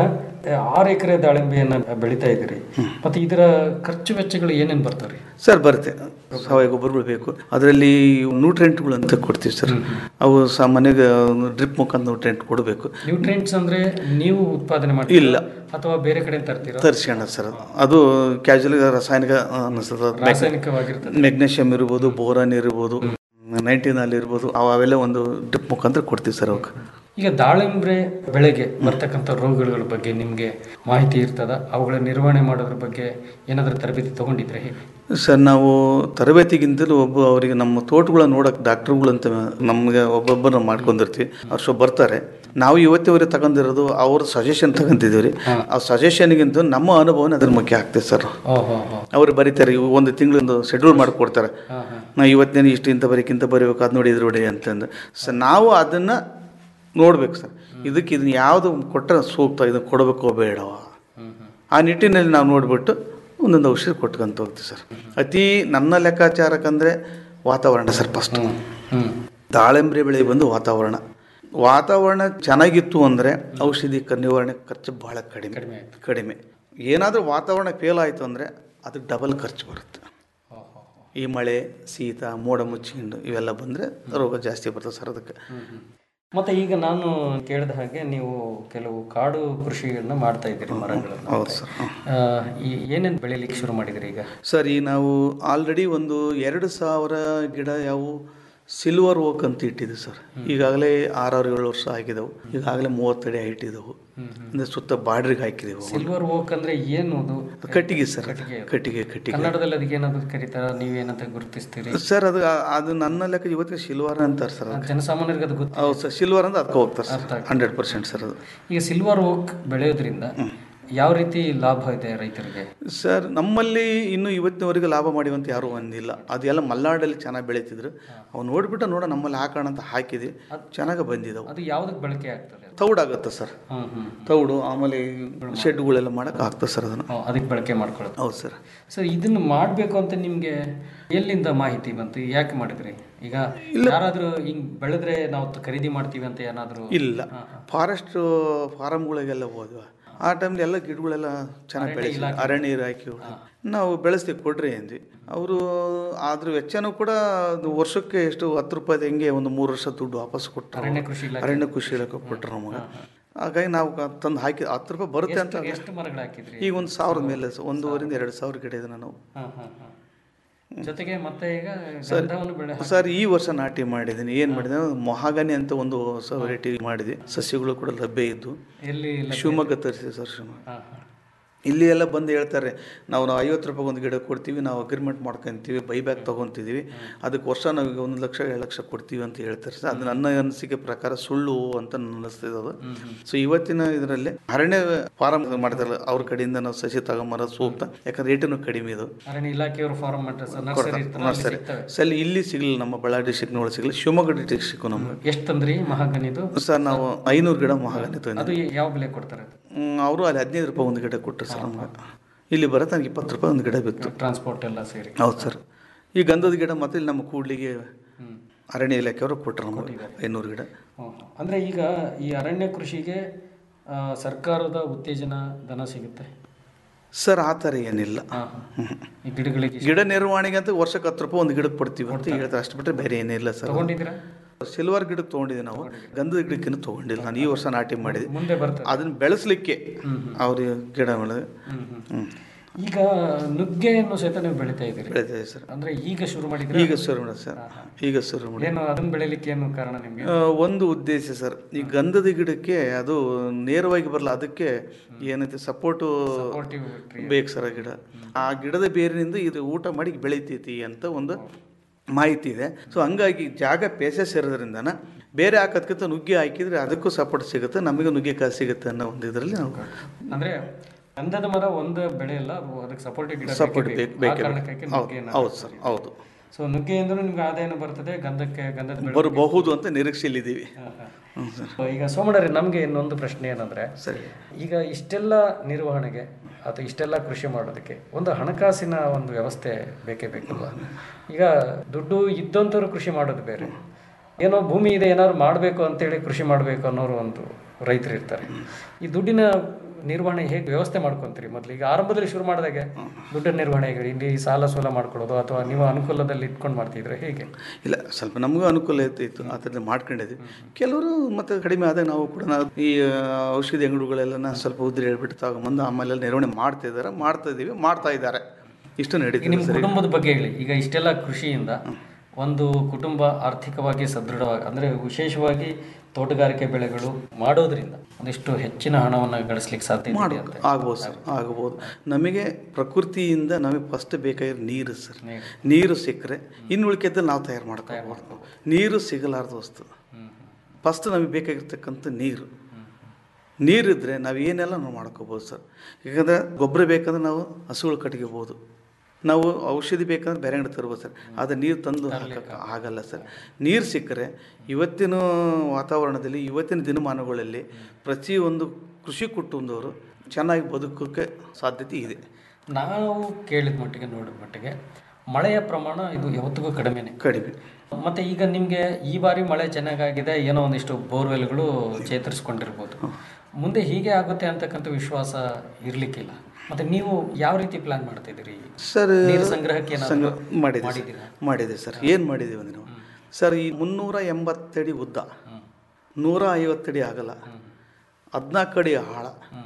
ಆರು ಎಕರೆ ದಾಳಿಂಬೆಯನ್ನ ಬೆಳಿತಾ ಇದ್ದೀರಿ ಮತ್ತೆ ಇದರ ಖರ್ಚು ವೆಚ್ಚಗಳು ಏನೇನು ಬರ್ತಾವ್ರಿ ಸರ್ ಬರುತ್ತೆ ಸಾವಯವ ಗೊಬ್ಬರಗಳು ಬೇಕು ಅದರಲ್ಲಿ ನ್ಯೂಟ್ರೆಂಟ್ಗಳು ಅಂತ ಕೊಡ್ತೀವಿ ಸರ್ ಅವು ಸಾಮಾನ್ಯವಾಗಿ ಡ್ರಿಪ್ ಮುಖಾಂತರ ನ್ಯೂಟ್ರೆಂಟ್ ಕೊಡಬೇಕು ನ್ಯೂಟ್ರಿಯೆಂಟ್ಸ್ ಅಂದ್ರೆ ನೀವು ಉತ್ಪಾದನೆ ಮಾಡ್ತೀರಾ ಇಲ್ಲ. ಅಥವಾ ಬೇರೆ ಕಡೆ ತರ್ತೀರಾ ತರಿಸ್ಕೊಂಡ ಸರ್ ಅದು. ಅದು ಕ್ಯಾಜುವಲ್ ರಾಸಾಯನಿಕ ಅನಿಸ್ತದೆ ರಾಸಾಯನಿಕವಾಗಿರ್ತದೆ. ಮೆಗ್ನೀಷಿಯಂ ಇರ್ಬೋದು ಬೋರಾನ್ ಇರ್ಬೋದು ನೈನ್ಟೀನ್ ಅಲ್ಲಿ ಇರ್ಬೋದು ಅವು ಅವೆಲ್ಲ ಒಂದು ಡ್ರಿಪ್ ಮುಖಾಂತರ ಕೊಡ್ತೀವಿ ಸರ್ ಅವಕ್ಕೆ ಈಗ ದಾಳಿಂಬ್ರೆ ಬೆಳೆಗೆ ಬರ್ತಕ್ಕಂಥ ರೋಗಗಳ ಬಗ್ಗೆ ನಿಮಗೆ ಮಾಹಿತಿ ಇರ್ತದ ಅವುಗಳ ನಿರ್ವಹಣೆ ಮಾಡೋದ್ರ ಬಗ್ಗೆ ಏನಾದರೂ ತರಬೇತಿ ತಗೊಂಡಿದ್ರೆ ಹೇಗೆ ಸರ್ ನಾವು ತರಬೇತಿಗಿಂತಲೂ ಒಬ್ಬ ಅವರಿಗೆ ನಮ್ಮ ತೋಟಗಳನ್ನ ನೋಡಕ್ಕೆ ಡಾಕ್ಟ್ರುಗಳು ಅಂತ ನಮಗೆ ಒಬ್ಬೊಬ್ಬರನ್ನ ಮಾಡ್ಕೊಂಡಿರ್ತೀವಿ ಅವ್ರು ಸೊ ಬರ್ತಾರೆ ನಾವು ಇವತ್ತಿವರೆಗೆ ತಗೊಂಡಿರೋದು ಅವ್ರ ಸಜೆಷನ್ ತಗೊಂತಿದ್ದೀವಿ ರೀ ಆ ಸಜೆಷನ್ಗಿಂತ ನಮ್ಮ ಅನುಭವನ ಅದ್ರ ಮುಖ್ಯ ಆಗ್ತದೆ ಸರ್ ಅವ್ರು ಬರೀತಾರೆ ಇವು ಒಂದು ತಿಂಗಳೊಂದು ಶೆಡ್ಯೂಲ್ ಮಾಡಿಕೊಡ್ತಾರೆ ನಾ ಇವತ್ತಿನ ಇಷ್ಟು ಇಂಥ ಬರೀಕ್ ಇಂಥ ಬರೀಬೇಕು ಅದು ನೋಡಿ ಇದು ನೋಡಿ ಅಂತಂದು ಸರ್ ನಾವು ಅದನ್ನು ನೋಡ್ಬೇಕು ಸರ್ ಇದಕ್ಕೆ ಇದನ್ನ ಯಾವುದು ಕೊಟ್ಟರೆ ಸೂಕ್ತ ಇದನ್ನು ಕೊಡಬೇಕೋ ಬೇಡವ ಆ ನಿಟ್ಟಿನಲ್ಲಿ ನಾವು ನೋಡಿಬಿಟ್ಟು ಒಂದೊಂದು ಔಷಧಿ ಕೊಟ್ಕೊಂತ ಹೋಗ್ತೀವಿ ಸರ್ ಅತಿ ನನ್ನ ಲೆಕ್ಕಾಚಾರಕ್ಕಂದರೆ ವಾತಾವರಣ ಸರ್ ಫಸ್ಟು ದಾಳಿಂಬ್ರೆ ಬೆಳೆ ಬಂದು ವಾತಾವರಣ ವಾತಾವರಣ ಚೆನ್ನಾಗಿತ್ತು ಅಂದರೆ ಔಷಧಿ ಕ- ನಿವಾರಣೆ ಖರ್ಚು ಭಾಳ ಕಡಿಮೆ ಕಡಿಮೆ ಏನಾದರೂ ವಾತಾವರಣ ಫೇಲ್ ಆಯಿತು ಅಂದರೆ ಅದಕ್ಕೆ ಡಬಲ್ ಖರ್ಚು ಬರುತ್ತೆ ಈ ಮಳೆ ಶೀತ ಮೋಡ ಮುಚ್ಚಿಕೊಂಡು ಇವೆಲ್ಲ ಬಂದರೆ ರೋಗ ಜಾಸ್ತಿ ಬರ್ತದೆ ಸರ್ ಅದಕ್ಕೆ ಮತ್ತೆ ಈಗ ನಾನು ಕೇಳಿದ ಹಾಗೆ ನೀವು ಕೆಲವು ಕಾಡು ಕೃಷಿಯನ್ನ ಮಾಡ್ತಾ ಇದ್ದೀರಿ ಮರಗಳನ್ನು ಹೌದು ಸರ್ ಆ, ಈ ಏನೇನು ಬೆಳಿಲಿಕ್ಕೆ ಶುರು ಮಾಡಿದ್ರಿ ಈಗ ಸರ್ ಈ ನಾವು ಆಲ್ರೆಡಿ ಒಂದು ಎರಡು ಸಾವಿರ ಗಿಡ ಯಾವು ಸಿಲ್ವರ್ ಓಕ್ ಅಂತ ಇಟ್ಟಿದ್ದೀವಿ ಸರ್ ಈಗಾಗಲೇ ಆರಾರು ಏಳು ವರ್ಷ ಆಗಿದವು ಈಗಾಗಲೇ ಮೂವತ್ತಡಿ ಹೈಟ್ ಇದ್ದವು ಅಂದರೆ ಸುತ್ತ ಬಾರ್ಡ್ರಿಗೆ ಹಾಕಿದೆವು ಸಿಲ್ವರ್ ಓಕ್ ಅಂದ್ರೆ ಏನು ಅದು ಕಟ್ಟಿಗೆ ಸರ್ ಅದು. ಕಟ್ಟಿಗೆ ಕಟ್ಟಿಗೆ ಕನ್ನಡದಲ್ಲಿ ಅದಕ್ಕೆ ಏನಾದ್ರು ಕರೀತಾರ ನೀವೇನಂತ ಗುರುತಿಸ್ತೀರಿ ಸರ್ ಅದು ಅದು ನನ್ನ ಲೆಕ್ಕ ಇವತ್ತಿಗೆ ಸಿಲ್ವರ್ ಅಂತಾರೆ ಸರ್ ಅದಕ್ಕೆ. ಜನಸಾಮಾನ್ಯರಿಗೆ ಅದು ಗೊತ್ತು ಹೌದು ಸರ್ ಸಿಲ್ವರ್ ಅಂತ ಅದಕ್ಕೆ ಹೋಗ್ತಾರೆ ಸರ್ ಹಂಡ್ರೆಡ್ ಪರ್ಸೆಂಟ್ ಸರ್ ಅದು ಈಗ ಸಿಲ್ವರ್ ಓಕ್ ಬೆಳೆಯೋದ್ರಿಂದ ಯಾವ ರೀತಿ ಲಾಭ ಇದೆ ರೈತರಿಗೆ ಸರ್ ನಮ್ಮಲ್ಲಿ ಇನ್ನೂ ಇವತ್ತಿನವರೆಗೆ ಲಾಭ ಮಾಡಿವಂತ ಯಾರೂ ಒಂದಿಲ್ಲ ಅದೆಲ್ಲ ಮಲ್ನಾಡಲ್ಲಿ ಚೆನ್ನಾಗಿ ಬೆಳೀತಿದ್ರು ಅವು ನೋಡ್ಬಿಟ್ಟು ನೋಡ ನಮ್ಮಲ್ಲಿ ಹಾಕೋಣ ಅಂತ ಹಾಕಿದ್ವಿ ಚೆನ್ನಾಗಿ ಬಂದಿದ್ದವು ಅದು ಯಾವ್ದಕ್ಕೆ ಬಳಕೆ ಆಗ್ತದೆ ತೌಡಾಗುತ್ತೆ ಸರ್ ಹ್ಮ್ ಹ್ಮ್ ತೌಡು ಆಮೇಲೆ ಶೆಡ್ಗಳೆಲ್ಲ ಮಾಡಕ್ಕೆ ಆಗ್ತದೆ ಸರ್ ಅದನ್ನು ಹ್ಮ್, ಅದಕ್ಕೆ ಬಳಕೆ ಮಾಡ್ಕೊಳ್ಳೋದು ಹೌದು ಸರ್ ಸರ್ ಇದನ್ನು ಮಾಡಬೇಕು ಅಂತ ನಿಮಗೆ ಎಲ್ಲಿಂದ ಮಾಹಿತಿ ಬಂತು ಯಾಕೆ ಮಾಡಿದ್ರಿ ಈಗ ಯಾರಾದರೂ ಹಿಂಗ್ ಬೆಳೆದ್ರೆ ನಾವು ತ- ಖರೀದಿ ಮಾಡ್ತೀವಿ ಅಂತ ಏನಾದರೂ ಇಲ್ಲ ಫಾರೆಸ್ಟ್ ಫಾರಮ್ಗಳಿಗೆಲ್ಲ ಹೋದ್ವ ಆ ಟೈಮ್ಲಿ ಎಲ್ಲ ಗಿಡಗಳೆಲ್ಲ ಚೆನ್ನಾಗಿ ಬೆಳೆಸಿ ಅರಣ್ಯ ಇಲಾಖೆ ನಾವು ಬೆಳೆಸ್ತೀವಿ ಕೊಡ್ರಿ ಅಂದ್ವಿ ಅವರು ಅದ್ರ ವೆಚ್ಚನೂ ಕೂಡ ಅದು ವರ್ಷಕ್ಕೆ ಎಷ್ಟು ಹತ್ತು ರೂಪಾಯಿ ಹೆಂಗೆ ಒಂದು ಮೂರು ವರ್ಷ ದುಡ್ಡು ವಾಪಸ್ ಕೊಟ್ಟರು ಅರಣ್ಯ ಕೃಷಿ ಇಲಾಖೆ. ಅರಣ್ಯ ಕೃಷಿ ಇಲಾಖೆ ಕೊಟ್ಟರು ನಮಗೆ ಹಾಗಾಗಿ ನಾವು ಕ- ತಂದು ಹಾಕಿ ಹತ್ತು ರೂಪಾಯಿ ಬರುತ್ತೆ ಅಂತ ಎಷ್ಟು ಮರಗಳು ಹಾಕಿದ್ರಿ ಈಗ ಒಂದು ಸಾವಿರದ ಮೇಲೆ ಸ- ಒಂದೂವರೆಯಿಂದ ಎರಡು ಸಾವಿರ ಗಿಡ ಇದೆ ನಾವು ಹಾ, ಹಾ, ಹಾ. ಜೊತೆಗೆ ಮತ್ತೆ ಈಗ ಸರ್ ಗಂಧವನ್ನು ಬೆಳೆ ಸರ್ ಈ ವರ್ಷ ನಾಟಿ ಮಾಡಿದ್ದೀನಿ ಏನು ಮಾಡಿದೆ ಮೊಹಾಗನಿ ಅಂತ ಒಂದು ಹೊಸ ವೆರೈಟಿ ಮಾಡಿದೆ ಸಸ್ಯಗಳು ಕೂಡ ಲಭ್ಯ ಇದ್ದು ಎಲ್ಲಿ ಲಭ್ಯ? ಶಿವಮೊಗ್ಗ ತರಿಸಿ ಸರ್ ಶಿವಮೊಗ್ಗ ಹಾ, ಹಾ. ಇಲ್ಲಿ ಎಲ್ಲ ಬಂದು ಹೇಳ್ತಾರೆ ನಾವು ನಾವು ಐವತ್ತು ರೂಪಾಯಿ ಒಂದು ಗಿಡ ಕೊಡ್ತೀವಿ ನಾವು ಅಗ್ರಿಮೆಂಟ್ ಮಾಡ್ಕೊಂತೀವಿ ಬೈಬ್ಯಾಕ್ ತೊಗೊತೀವಿ ಅದಕ್ಕೆ ವರ್ಷ ನಾವು ಈಗ ಒಂದು ಲಕ್ಷ ಎರಡು ಲಕ್ಷ ಕೊಡ್ತೀವಿ ಅಂತ ಹೇಳ್ತಾರೆ ಸರ್ ಅದು ನನ್ನ ಅನಿಸಿಕೆ ಪ್ರಕಾರ ಸುಳ್ಳು ಅಂತ ನನ್ನ ಅನಿಸ್ತಿದೆ ಅದು ಸೊ ಇವತ್ತಿನ ಇದರಲ್ಲಿ ಅರಣ್ಯ ಫಾರಂ ಮಾಡ್ತಾರಲ್ಲ ಅವ್ರ ಕಡೆಯಿಂದ ನಾವು ಸಸಿ ತಗೊಂಬರೋದು ಸೂಕ್ತ ಯಾಕಂದ್ರೆ ರೇಟನ್ನು ಕಡಿಮೆ ಇದು ಅರಣ್ಯ ಇಲಾಖೆಯವರು ಫಾರ್ಮ್ ಮಾಡ್ತಾರೆ ಸರ್ ನರ್ಸರಿ ಇರ್ತದೆ, ಅಲ್ಲಿ ನರ್ಸರಿ ಸಿಗ್ತವೆ. ಸರ್ ಇಲ್ಲಿ ಸಿಗಲಿಲ್ಲ ನಮ್ಮ ಬಳ್ಳಾರಿ ಡಿಸ್ಟ್ರಿಕ್ನೊಳಗೆ ಸಿಗಲಿಲ್ಲ ಶಿವಮೊಗ್ಗ ಡಿಸ್ಟ್ರಿಕ್ ಸಿಕ್ಕು ನಮ್ಗೆ ಎಷ್ಟು ತಂದ್ರಿ ಮಹಾಗನಿದು ಸರ್ ನಾವು ಐನೂರು ಗಿಡ ಮಹಾಗನಿ ಅದು ತಂದಿದ್ವಿ ಯಾವ ಬೆಲೆ ಕೊಡ್ತಾರೆ ಅದು ಅವರು ಅಲ್ಲಿ ಹದಿನೈದು ರೂಪಾಯಿ ಒಂದು ಗಿಡ ಕೊಟ್ಟರು ಸರ್ ನಮ್ಗೆ ಇಲ್ಲಿ ಬರುತ್ತೆ ನನಗೆ ಇಪ್ಪತ್ತು ರೂಪಾಯಿ ಒಂದು ಗಿಡ ಬಿತ್ತು ಟ್ರಾನ್ಸ್ಪೋರ್ಟ್ ಎಲ್ಲ ಸೇರಿ ಹೌದು ಸರ್ ಈ ಗಂಧದ ಗಿಡ ಮತ್ತೆ ಇಲ್ಲಿ ನಮ್ಮ ಕೂಡ್ಲಿಗೆ ಅರಣ್ಯ ಇಲಾಖೆಯವರು ಕೊಟ್ಟರು ನಮಗೆ ಐನೂರು ಗಿಡ ಹ್ಮ್. ಅಂದ್ರೆ ಈಗ ಈ ಅರಣ್ಯ ಕೃಷಿಗೆ ಆ, ಸರ್ಕಾರದ ಉತ್ತೇಜನ ಧನ ಸಿಗುತ್ತೆ ಸರ್ ಆ ಥರ ಏನಿಲ್ಲ ಈ ಗಿಡಗಳಿಗೆ ಗಿಡ ನಿರ್ವಹಣೆಗೆ ಅಂತ ವರ್ಷಕ್ಕೆ ಹತ್ತು ರೂಪಾಯಿ ಒಂದು ಗಿಡಕ್ಕೆ ಕೊಡ್ತೀವಿ ಅಂತ ಹೇಳ್ತಾರೆ ಅಷ್ಟು ಬಿಟ್ಟರೆ ಬೇರೆ ಏನಿಲ್ಲ ಸರ್ ತಗೊಂಡಿದ್ದೀರಾ ಸಿಲ್ವರ್ ಗಿಡಕ್ಕೆ ತೊಗೊಂಡಿದ್ದೆ ನಾವು ಗಂಧದ ಗಿಡಕ್ಕಿನ್ನೂ ತೊಗೊಂಡಿಲ್ಲ ನಾನು ಈ ವರ್ಷ ನಾಟಿ ಮಾಡಿದೆ ಮುಂದೆ ಬರ್ತದೆ ಅದನ್ನು ಬೆಳೆಸಲಿಕ್ಕೆ ಅವ್ರಿಗೆ ಗಿಡ ಬೆಳೆದು ಹ್ಞೂ ಈಗ ನುಗ್ಗೆಯನ್ನು ಸಹಿತ ನೀವು ಬೆಳಿತಾ ಇದ್ದೀರಿ ಬೆಳಿತಾ ಸರ್ ಅಂದ್ರೆ ಈಗ ಶುರು ಮಾಡಿದ್ರೆ ಈಗ ಶುರು ಮಾಡಿ ಸರ್ ಈಗ ಶುರು ಮಾಡಿ ಏನು ಅದನ್ನ ಬೆಳಿಲಿಕ್ಕೆ ಏನು ಕಾರಣ ನಿಮ್ಗೆ ಆ, ಒಂದು ಉದ್ದೇಶ ಸರ್ ಈ ಗಂಧದ ಗಿಡಕ್ಕೆ ಅದು ನೇರವಾಗಿ ಬರಲ್ಲ ಅದಕ್ಕೆ ಏನೈತೆ ಸಪೋರ್ಟು ಬೇಕು ಸರ್ ಆ ಗಿಡ ಆ ಗಿಡದ ಬೇರಿನಿಂದ ಇದು ಊಟ ಮಾಡಿ ಬೆಳಿತೈತಿ ಅಂತ ಒಂದು ಮಾಹಿತಿ ಇದೆ ಸೊ ಹಂಗಾಗಿ ಜಾಗ ಪೇಸಸ್ ಇರೋದ್ರಿಂದನ ಬೇರೆ ಹಾಕೋದ್ಕಿಂತ ನುಗ್ಗೆ ಹಾಕಿದ್ರೆ ಅದಕ್ಕೂ ಸಪೋರ್ಟ್ ಸಿಗುತ್ತೆ ನಮಗೆ ನುಗ್ಗೆಕಾಯಿ ಸಿಗುತ್ತೆ ಅನ್ನೋ ಒಂದು ಇದರಲ್ಲಿ ನಾವು ಅಂದ್ರೆ ಗಂಧದ ಮರ ಒಂದು ಬೆಳೆ ಅಲ್ಲ ಅದು ಅದಕ್ಕೆ ಸಪೋರ್ಟಿವ್ ಗಿಡ ಸಪೋರ್ಟ್ ಬೇಕೇ ಬೇಕು ಬೇಕು. ಆ ಬೇಕೇ ಕಾರಣಕ್ಕಾಗಿ ಬೇಕು ಹೌದು ನುಗ್ಗೆನ ಹೌದು ಸರ್ ಹೌದು ಸೊ ನುಗ್ಗೆಯಿಂದಲೂ ನಿಮ್ಗೆ ಆದಾಯನೂ ಬರ್ತದೆ ಗಂಧಕ್ಕೆ ಗಂಧದ ಬೆಳೆ ಬರಬಹುದು ಅಂತ ನಿರೀಕ್ಷೆಯಲ್ಲಿದ್ದೀವಿ ಹ್ಞೂ ಸರ್ ಈಗ ಸೋಮಣ್ಣರೇ ನಮಗೆ ಇನ್ನೊಂದು ಪ್ರಶ್ನೆ ಏನಂದ್ರೆ ಸರಿ ಈಗ ಇಷ್ಟೆಲ್ಲ ನಿರ್ವಹಣೆಗೆ ಅಥವಾ ಇಷ್ಟೆಲ್ಲ ಕೃಷಿ ಮಾಡೋದಕ್ಕೆ ಒಂದು ಹಣಕಾಸಿನ ಒಂದು ವ್ಯವಸ್ಥೆ ಬೇಕೇ ಬೇಕಲ್ವಾ ಈಗ ದುಡ್ಡು ಇದ್ದಂಥವ್ರು ಕೃಷಿ ಮಾಡೋದು ಬೇರೆ ಏನೋ ಭೂಮಿ ಇದೆ ಏನಾದ್ರು ಮಾಡಬೇಕು ಅಂತೇಳಿ ಕೃಷಿ ಮಾಡಬೇಕು ಅನ್ನೋರು ಒಂದು ರೈತರು ಇರ್ತಾರೆ ಈ ದುಡ್ಡಿನ ನಿರ್ವಹಣೆ ಹೇಗೆ ವ್ಯವಸ್ಥೆ ಮಾಡ್ಕೊಂತೀರಿ ಮೊದಲು ಈಗ ಆರಂಭದಲ್ಲಿ ಶುರು ಮಾಡಿದಾಗೆ ದುಡ್ಡಿನ ನಿರ್ವಹಣೆ ಹೇಗೆ ಇಲ್ಲಿ ಸಾಲ ಸೋಲ ಮಾಡ್ಕೊಳ್ಳೋದು ಅಥವಾ ನೀವು ಅನುಕೂಲದಲ್ಲಿ ಇಟ್ಕೊಂಡು ಮಾಡ್ತಿದ್ರೆ ಹೇಗೆ ಇಲ್ಲ ಸ್ವಲ್ಪ ನಮಗೂ ಅನುಕೂಲ ಇತ್ತು ಇತ್ತು ಅದರಿಂದ ಮಾಡ್ಕೊಂಡಿದ್ವಿ ಕೆಲವರು ಮತ್ತೆ ಕಡಿಮೆ ಆದಾಗ ನಾವು ಕೂಡ ನಾವು ಈ ಆ, ಔಷಧಿ ಅಂಗಡಿಗಳೆಲ್ಲ ಸ್ವಲ್ಪ ಉದ್ರಿ ಹೇಳ್ಬಿಟ್ಟು ತಗೊಂಬಂದು ಆಮೇಲೆ ನಿರ್ವಹಣೆ ಮಾಡ್ತಾ ಇದ್ದಾರೆ ಮಾಡ್ತಾ ಇದ್ದೀವಿ ಮಾಡ್ತಾ ಇದ್ದಾರೆ ಇಷ್ಟು ಈಗ ನಡೀತಿದೆ ನಿಮ್ಮ ಸರಿ ಕುಟುಂಬದ ಬಗ್ಗೆ ಹೇಳಿ ಈಗ ಇಷ್ಟೆಲ್ಲ ಕೃಷಿಯಿಂದ ಒಂದು ಕುಟುಂಬ ಆರ್ಥಿಕವಾಗಿ ಸದೃಢವಾಗಿ ಅಂದರೆ ವಿಶೇಷವಾಗಿ ತೋಟಗಾರಿಕೆ ಬೆಳೆಗಳು ಮಾಡೋದ್ರಿಂದ ಒಂದಿಷ್ಟು ಹೆಚ್ಚಿನ ಹಣವನ್ನು ಗಳಿಸ್ಲಿಕ್ಕೆ ಸಾಧ್ಯ ಇದೆ ಮಾಡ್ಬೋದು ಅಂತ. ಆಗ್ಬೋದು ಸರ್ ಆಗ್ಬೋದು ನಮಗೆ ಪ್ರಕೃತಿಯಿಂದ ನಮಗೆ ಫಸ್ಟ್ ಬೇಕಾಗಿರೋ ನೀರು ಸರ್ ನೀರು ಸಿಕ್ಕರೆ ಇನ್ನು ಉಳಿಕೆದ್ದಲ್ಲಿ ನಾವು ತಯಾರು ಮಾಡ್ಕೋಬೋದು ನೀರು ಸಿಗಲಾರ್ದ ವಸ್ತು ಫಸ್ಟ್ ನಮಗೆ ಬೇಕಾಗಿರ್ತಕ್ಕಂಥ ನೀರು ನೀರಿದ್ದರೆ ನಾವು ಏನೆಲ್ಲ ನಾವು ಮಾಡ್ಕೋಬೋದು ಸರ್ ಯಾಕಂದರೆ ಗೊಬ್ಬರ ಬೇಕಂದ್ರೆ ನಾವು ಹಸುಗಳು ಕಟ್ಕೋಬೋದು ನಾವು ಔಷಧಿ ಬೇಕಂದ್ರೆ ಬೇರೆ ಅಂಗಡಿ ತರ್ಬೋದು ಸರ್ ಆದರೆ ನೀರು ತಂದು ಹಾಕಕ್ಕೆ ಆಗಲ್ಲ ಸರ್ ನೀರು ಸಿಕ್ಕರೆ ಇವತ್ತಿನ ವಾತಾವರಣದಲ್ಲಿ ಇವತ್ತಿನ ದಿನಮಾನಗಳಲ್ಲಿ ಪ್ರತಿಯೊಂದು ಕೃಷಿ ಕುಟುಂಬದವರು ಚೆನ್ನಾಗಿ ಬದುಕೋಕ್ಕೆ ಸಾಧ್ಯತೆ ಇದೆ ನಾವು ಕೇಳಿದ ಮಟ್ಟಿಗೆ ನೋಡಿದ ಮಟ್ಟಿಗೆ ಮಳೆಯ ಪ್ರಮಾಣ ಇದು ಯಾವತ್ತಿಗೂ ಕಡಿಮೆನೆ ಕಡಿಮೆ ಮತ್ತೆ ಈಗ ನಿಮಗೆ ಈ ಬಾರಿ ಮಳೆ ಚೆನ್ನಾಗಾಗಿದೆ ಏನೋ ಒಂದಿಷ್ಟು ಬೋರ್ವೆಲ್ಗಳು ಚೇತರಿಸ್ಕೊಂಡಿರ್ಬೋದು ಮುಂದೆ ಹೀಗೆ ಆಗುತ್ತೆ ಅಂತಕ್ಕಂಥ ವಿಶ್ವಾಸ ಇರ್ಲಿಕ್ಕಿಲ್ಲ ಮತ್ತೆ ನೀವು ಯಾವ ರೀತಿ ಪ್ಲಾನ್ ಮಾಡ್ತಿದ್ದೀರಿ ಸರ್ ನೀರು ಸಂಗ್ರಹಕ್ಕೆ ಏನಾದ್ರು ಸಂಗ್ರಹ ಮಾಡಿದೆ ಸರ್. ಮಾಡಿದ್ದೀರಾ? ಮಾಡಿದೆ ಸರ್ ಏನು ಮಾಡಿದ್ದೀವಿ ಅಂದ್ರೆ ನಾವು ಸರ್ ಈ ಮುನ್ನೂರ ಎಂಬತ್ತಡಿ ಉದ್ದ ನೂರ ಐವತ್ತಡಿ ಆಗಲ್ಲ ಹದಿನಾಲ್ಕು ಅಡಿ ಆಳ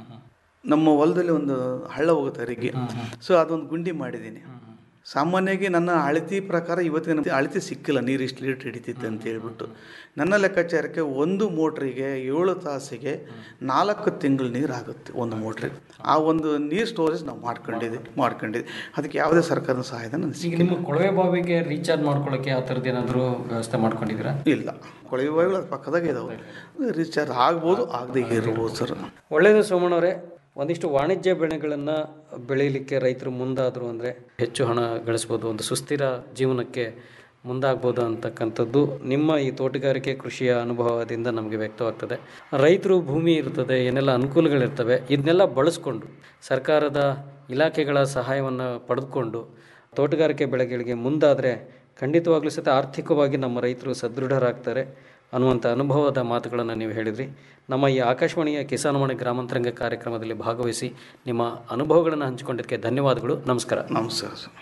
ನಮ್ಮ ಹೊಲದಲ್ಲಿ ಒಂದು ಹಳ್ಳ ಹೋಗುತ್ತೆ ರಿಗ್ಗೆ ಸೊ ಅದೊಂದು ಗುಂಡಿ ಮಾಡಿದ್ದೀನಿ ಸಾಮಾನ್ಯವಾಗಿ ನನ್ನ ಅಳತಿ ಪ್ರಕಾರ ಇವತ್ತಿನ ಅಳತಿ ಸಿಕ್ಕಿಲ್ಲ ನೀರು ಇಷ್ಟು ಲೀಟ್ರ್ ಹಿಡಿತೈತೆ ಅಂತ ಹೇಳ್ಬಿಟ್ಟು ನನ್ನ ಲೆಕ್ಕಾಚಾರಕ್ಕೆ ಒಂದು ಮೋಟ್ರಿಗೆ ಏಳು ತಾಸಿಗೆ ನಾಲ್ಕು ತಿಂಗಳು ನೀರು ಆಗುತ್ತೆ ಒಂದು ಮೋಟ್ರಿಗೆ ಆ ಒಂದು ನೀರು ಸ್ಟೋರೇಜ್ ನಾವು ಮಾಡ್ಕೊಂಡಿದ್ದೀವಿ ಮಾಡ್ಕೊಂಡಿದ್ವಿ ಅದಕ್ಕೆ ಯಾವುದೇ ಸರ್ಕಾರದ ಸಹಾಯಧನ ನನಗೆ ಈಗ ನಿಮ್ಮ ಕೊಳವೆ ಬಾವಿಗೆ ರೀಚಾರ್ಜ್ ಮಾಡ್ಕೊಳ್ಳೋಕೆ ಆ ಥರದ್ದು ಏನಾದರೂ ವ್ಯವಸ್ಥೆ ಮಾಡ್ಕೊಂಡಿದ್ದೀರಾ ಇಲ್ಲ ಕೊಳವೆ ಬಾವಿಗಳು ಅದು ಪಕ್ಕದಾಗೆ ಇದಾವೆ ರೀಚಾರ್ಜ್ ಆಗ್ಬೋದು ಆಗದೆ ಇರ್ಬೋದು ಸರ್ ಒಳ್ಳೆಯದು ಸೋಮಣ್ಣವರೇ ಒಂದಿಷ್ಟು ವಾಣಿಜ್ಯ ಬೆಳೆಗಳನ್ನು ಬೆಳೀಲಿಕ್ಕೆ ರೈತರು ಮುಂದಾದರು ಅಂದರೆ ಹೆಚ್ಚು ಹಣ ಗಳಿಸ್ಬೋದು ಒಂದು ಸುಸ್ಥಿರ ಜೀವನಕ್ಕೆ ಮುಂದಾಗ್ಬೋದು ಅಂತಕ್ಕಂಥದ್ದು ನಿಮ್ಮ ಈ ತೋಟಗಾರಿಕೆ ಕೃಷಿಯ ಅನುಭವದಿಂದ ನಮಗೆ ವ್ಯಕ್ತವಾಗ್ತದೆ ರೈತರು ಭೂಮಿ ಇರ್ತದೆ ಏನೆಲ್ಲ ಅನುಕೂಲಗಳಿರ್ತವೆ ಇದನ್ನೆಲ್ಲ ಬಳಸ್ಕೊಂಡು ಸರ್ಕಾರದ ಇಲಾಖೆಗಳ ಸಹಾಯವನ್ನು ಪಡೆದುಕೊಂಡು ತೋಟಗಾರಿಕೆ ಬೆಳೆಗಳಿಗೆ ಮುಂದಾದರೆ ಖಂಡಿತವಾಗ್ಲೂ ಸಹಿತ ಆರ್ಥಿಕವಾಗಿ ನಮ್ಮ ರೈತರು ಸದೃಢರಾಗ್ತಾರೆ ಅನ್ನುವಂಥ ಅನುಭವದ ಮಾತುಗಳನ್ನು ನೀವು ಹೇಳಿದ್ರಿ ನಮ್ಮ ಈ ಆಕಾಶವಾಣಿಯ ಕಿಸಾನವಾಣಿ ಗ್ರಾಮಾಂತರಂಗ ಕಾರ್ಯಕ್ರಮದಲ್ಲಿ ಭಾಗವಹಿಸಿ ನಿಮ್ಮ ಅನುಭವಗಳನ್ನು ಹಂಚಿಕೊಂಡಿದ್ದಕ್ಕೆ ಧನ್ಯವಾದಗಳು ನಮಸ್ಕಾರ ನಮಸ್ಕಾರ ಸರ್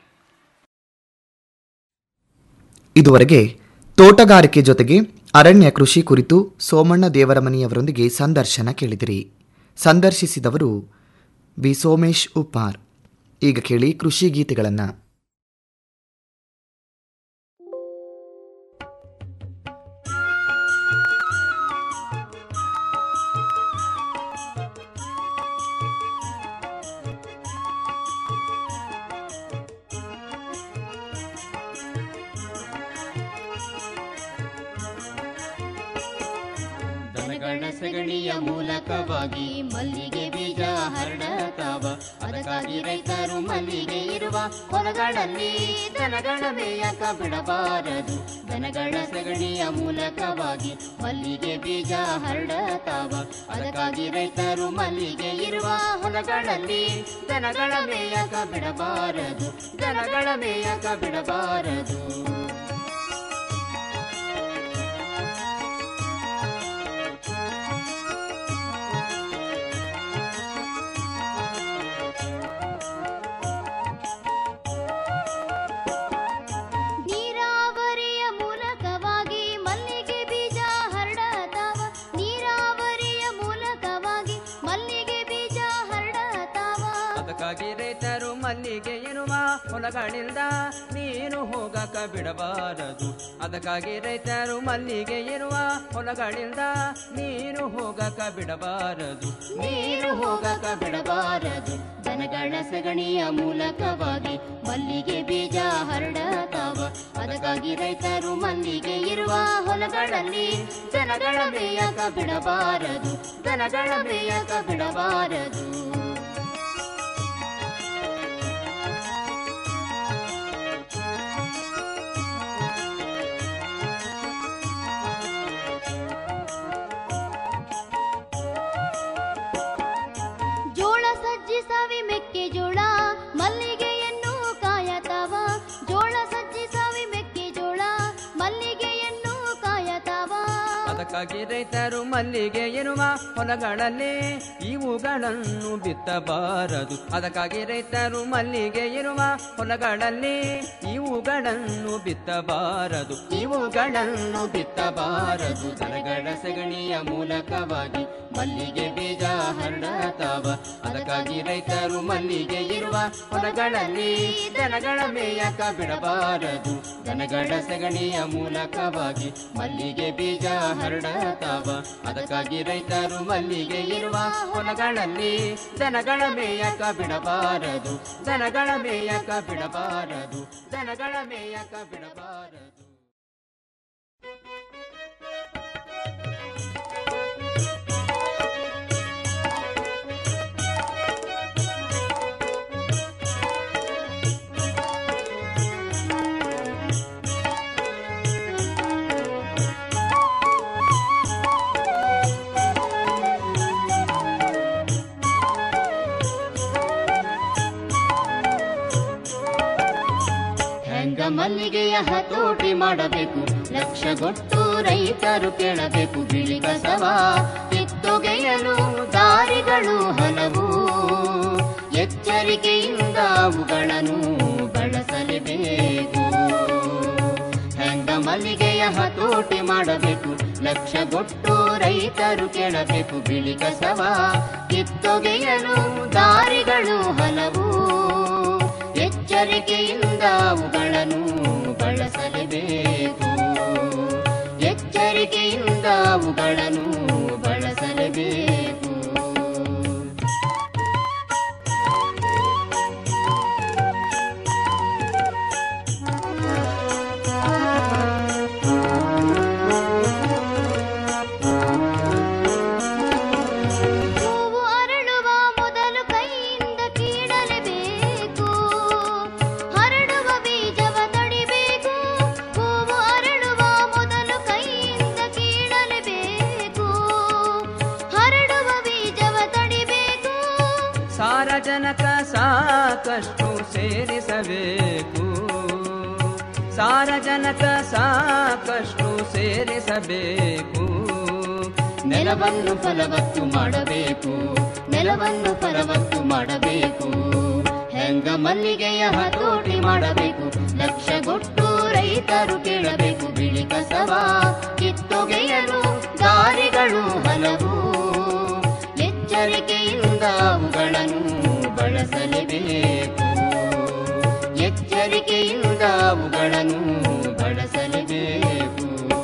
ಇದುವರೆಗೆ ತೋಟಗಾರಿಕೆ ಜೊತೆಗೆ ಅರಣ್ಯ ಕೃಷಿ ಕುರಿತು ಸೋಮಣ್ಣ ದೇವರಮನಿಯವರೊಂದಿಗೆ ಸಂದರ್ಶನ ಕೇಳಿದಿರಿ ಸಂದರ್ಶಿಸಿದವರು ಬಿ ಸೋಮೇಶ್ ಉಪ್ಪಾರ್ ಈಗ ಕೇಳಿ ಕೃಷಿ ಗೀತೆಗಳನ್ನು ದನಗಳ ಸಗಣಿಯ ಮೂಲಕವಾಗಿ ಮಲ್ಲಿಗೆ ಬೀಜ ಹರಡತಾವ ಅದಕ್ಕಾಗಿ ರೈತರು ಮಲ್ಲಿಗೆ ಇರುವ ಹೊಲಗಳಲ್ಲಿ ದನಗಳ ಮೇಯಕ ಬಿಡಬಾರದು ದನಗಳ ಸಗಣಿಯ ಮೂಲಕವಾಗಿ ಮಲ್ಲಿಗೆ ಬೀಜ ಹರಡತಾವ ಅದಕ್ಕಾಗಿ ರೈತರು ಮಲ್ಲಿಗೆ ಇರುವ ಹೊಲಗಳಲ್ಲಿ ದನಗಳ ಮೇಯಕ ಬಿಡಬಾರದು ದನಗಳ ಮೇಯಕ ಬಿಡಬಾರದು ನೀರಾವರಿಯ ಮೂಲಕವಾಗಿ ಮಲ್ಲಿಗೆ ಬೀಜ ಹರಡತಾವ ನೀರಾವರಿಯ ಮೂಲಕವಾಗಿ ಮಲ್ಲಿಗೆ ಬೀಜ ಹರಡತಾವ ಅದಕ್ಕಾಗಿ ರೈತರು ಮಲ್ಲಿಗೆ ಇರುವ ಹೊಲಗಳಿಂದ ನೀನು ಹೋಗಕ ಬಿಡಬಾರದು ಅದಕ್ಕಾಗಿ ರೈತರು ಮಲ್ಲಿಗೆ ಇರುವ ಹೊಲಗಳಿಂದ ನೀನು ಹೋಗಕ ಬಿಡಬಾರದು ನೀರು ಹೋಗಕ ಬಿಡಬಾರದು ದನಗಳ ಸಗಣಿಯ ಮೂಲಕವಾಗಿ ಮಲ್ಲಿಗೆ ಬೀಜ ಹರಡತಾವ ಅದಕ್ಕಾಗಿ ರೈತರು ಮಲ್ಲಿಗೆ ಇರುವ ಹೊಲಗಳಲ್ಲಿ ದನಗಳ ಮೇಯಕ ಬಿಡಬಾರದು ದನಗಳ ಮೇಯಕ ಬಿಡಬಾರದು ಜೋಳ ಸಜ್ಜಿ ಸವಿ ಮೆಕ್ಕೆಜೋಳ ಮಲ್ಲಿಗೆಯನ್ನು ಕಾಯತಾವ ಜೋಳ ಸಜ್ಜಿ ಸವಿ ಮೆಕ್ಕೆಜೋಳ ಮಲ್ಲಿಗೆಯನ್ನು ಕಾಯತಾವ ಅದಕ್ಕಾಗಿ ರೈತರು ಮಲ್ಲಿಗೆ ಇರುವ ಹೊಲಗಳಲ್ಲಿ ಇವುಗಳನ್ನು ಬಿತ್ತಬಾರದು ಅದಕ್ಕಾಗಿ ರೈತರು ಮಲ್ಲಿಗೆ ಇರುವ ಹೊಲಗಳಲ್ಲಿ ಇವುಗಳನ್ನು ಬಿತ್ತಬಾರದು ಇವುಗಳನ್ನು ಬಿತ್ತಬಾರದು ದನಗಳ ಸಗಣಿಯ ಮೂಲಕವಾಗಿ ಮಲ್ಲಿಗೆ ಬೀಜ ಹರಡತಾವ ಅದಕ್ಕಾಗಿ ರೈತರು ಮಲ್ಲಿಗೆ ಇರುವ ಹೊಲಗಳಲ್ಲಿ ದನಗಳ ಮೇಯಕ ಬಿಡಬಾರದು ದನಗಳ ಸಗಣಿಯ ಮೂಲಕವಾಗಿ ಮಲ್ಲಿಗೆ ಬೀಜ ಹರಡತಾವ ಅದಕ್ಕಾಗಿ ರೈತರು ಮಲ್ಲಿಗೆ ಇರುವ ಹೊಲಗಳಲ್ಲಿ ದನಗಳ ಮೇಯಕ ಬಿಡಬಾರದು ದನಗಳ ಮೇಯಕ ಬಿಡಬಾರದು ದನಗಳ ಮೇಯಕ ಬಿಡಬಾರದು ಹೆಂಗ ಮಲ್ಲಿಗೆಯ ಹತೋಟಿ ಮಾಡಬೇಕು ಲಕ್ಷಗೊಟ್ಟು ರೈತರು ಕೇಳಬೇಕು ಬಿಳಿ ಕಸವ ಕಿತ್ತೊಗೆಯಲು ದಾರಿಗಳು ಹಲವು ಎಚ್ಚರಿಕೆಯಿಂದ ಅವುಗಳನ್ನು ಬಳಸಲೇಬೇಕು ಹೆಂಗ ಮಲ್ಲಿಗೆಯ ಹತೋಟಿ ಮಾಡಬೇಕು ಲಕ್ಷಗೊಟ್ಟು ರೈತರು ಕೇಳಬೇಕು ಬಿಳಿ ಕಸವ ಕಿತ್ತೊಗೆಯಲು ದಾರಿಗಳು ಹಲವು ಎಚ್ಚರಿಕೆಯಿಂದ ಅವುಗಳನ್ನು ಬಳಸಲೇಬೇಕು ಎಚ್ಚರಿಕೆಯಿಂದ ಅವುಗಳನ್ನು ಬಳಸಲೇಬೇಕು ಹೂವು ಅರಳುವ ಮೊದಲು ಕೈಯಿಂದ ಕೀಳಲೇಬೇಕು ಹರಡುವ ಬೀಜವ ತಡಿಬೇಕು ಹೂವು ಅರಳುವ ಮೊದಲು ಕೈಯಿಂದ ಕೀಳಲೇಬೇಕು ಹರಡುವ ಬೀಜವ ತಡಿಬೇಕು ಸಾರಜನಕ ಸಾಕಷ್ಟು ಸೇರಿಸಬೇಕು ಸಾರಜನಕ ಸಾಕಷ್ಟು ಸೇರಿಸಬೇಕು ನೆಲವನ್ನು ಫಲವತ್ತು ಮಾಡಬೇಕು ನೆಲವನ್ನು ಫಲವತ್ತು ಮಾಡಬೇಕು ಹೆಂಗ ಮಲ್ಲಿಗೆಯ ಹತೋಟಿ ಮಾಡಬೇಕು ಲಕ್ಷಗೊಟ್ಟು ರೈತರು ಕೇಳಬೇಕು ಬಿಳಿ ಕಸವ ಕಿತ್ತೊಗೆಯಲು ದಾರಿಗಳು ಹಲವು ಎಚ್ಚರಿಕೆಯಿಂದ ಅವುಗಳನ್ನು ಬಳಸಲೇಬೇಕು ಎಚ್ಚರಿಕೆಯಿಂದ ಅವುಗಳನ್ನು ಬಳಸಲೇಬೇಕು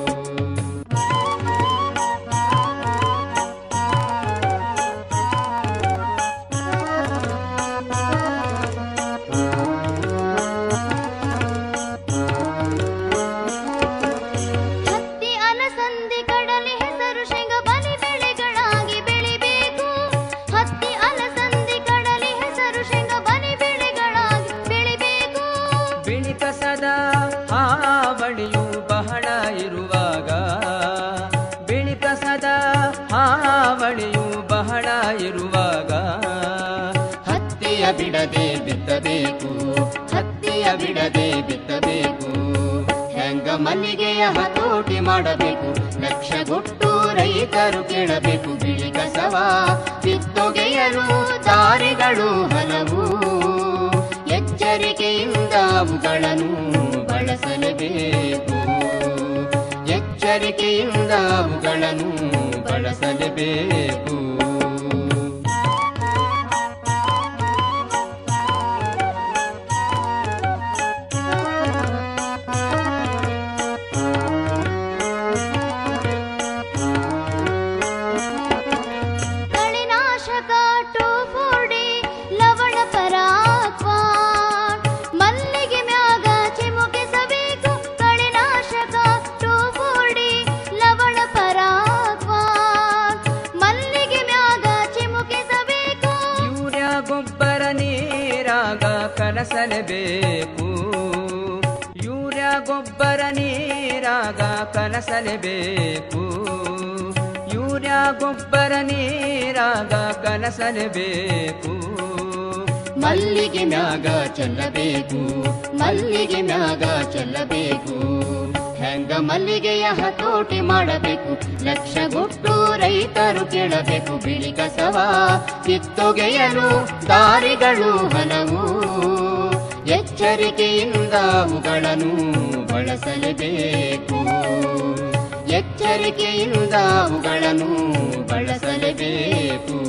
ಹತ್ತಿ ಅಲಸಂದಿ ಕಡಲೆ ಹೆಸರು ಶೇಂಗ ಬಲಿ ಬೆಳೆಗಳಾಗಿ ಬೆಳಿಬೇಕು ಹತ್ತಿ ಅಲಸಂದಿ ಕಡಲೆ ಹೆಸರು ಶೇಂಗ ಬಲಿ ಬೆಳೆಗಳಾಗಿ ಬೆಳಿಬೇಕು ಬಿಳಿ ಕಸದ ಹಾವಳಿಯು ಬಹಳ ಇರುವಾಗ ಬಿಳಿ ಕಸದ ಹಾವಳಿಯು ಬಹಳ ಇರುವಾಗ ಹತ್ತಿಯ ಬಿಡದೆ ಬಿತ್ತಬೇಕು ಹತ್ತಿಯ ಬಿಡದೆ ಬಿತ್ತಬೇಕು ಹೆಂಗ ಮಲ್ಲಿಗೆಯ ಹತೋಟಿ ಮಾಡಬೇಕು ಲಕ್ಷಗೊಟ್ಟು ರೈತರು ಕೇಳಬೇಕು ಬಿಳಿ ಕಸವ ಕಿತ್ತೊಗೆಯಲು ದಾರಿಗಳು ಹಲವು ಎಚ್ಚರಿಕೆಯಿಂದ ಅವುಗಳನ್ನು ಬಳಸಲೇಬೇಕು ಎಚ್ಚರಿಕೆಯಿಂದ ಅವುಗಳನ್ನು ಬಳಸಲೇಬೇಕು ಕಳೆನಾಶಕ ಟೋಫೋಡಿ ಲವಣ ಪರಾಕ್ವಾನ್ ಮಲ್ಲಿಗೆ ಮ್ಯಾಗ ಚಿಮುಕಿಸಬೇಕು ಕಳೆನಾಶಕ ಟೋಫೋಡಿ ಲವಣ ಪರಾಕ್ವಾನ್ ಮಲ್ಲಿಗೆ ಮ್ಯಾಗ ಚಿಮುಕಿಸಬೇಕು ಯೂರಿಯಾ ಗೊಬ್ಬರ ನೀರಾಗ ಕಲಸಲೇಬೇಕು ಯೂರಿಯಾ ಗೊಬ್ಬರ ನೀರಾಗ ಕಲಸಲೇಬೇಕು ಯೂರಿಯಾ ಗೊಬ್ಬರ ನೀರಾಗ ಕಲಸಲೇಬೇಕು ಮಲ್ಲಿಗೆ ಮ್ಯಾಗ ಚೆಲ್ಲಬೇಕು ಮಲ್ಲಿಗೆ ಮ್ಯಾಗ ಚೆಲ್ಲಬೇಕು ಹೆಂಗ ಮಲ್ಲಿಗೆಯ ಹತೋಟಿ ಮಾಡಬೇಕು ಲಕ್ಷಗೊಟ್ಟು ರೈತರು ಕೇಳಬೇಕು ಬಿಳಿ ಕಸವ ಕಿತ್ತೊಗೆಯಲು ದಾರಿಗಳು ಹಲವು ಎಚ್ಚರಿಕೆಯಿಂದ ಅವುಗಳನ್ನು ಬಳಸಲೇಬೇಕು ಎಚ್ಚರಿಕೆಯಿಂದ ಅವುಗಳನ್ನು ಬಳಸಲೇಬೇಕು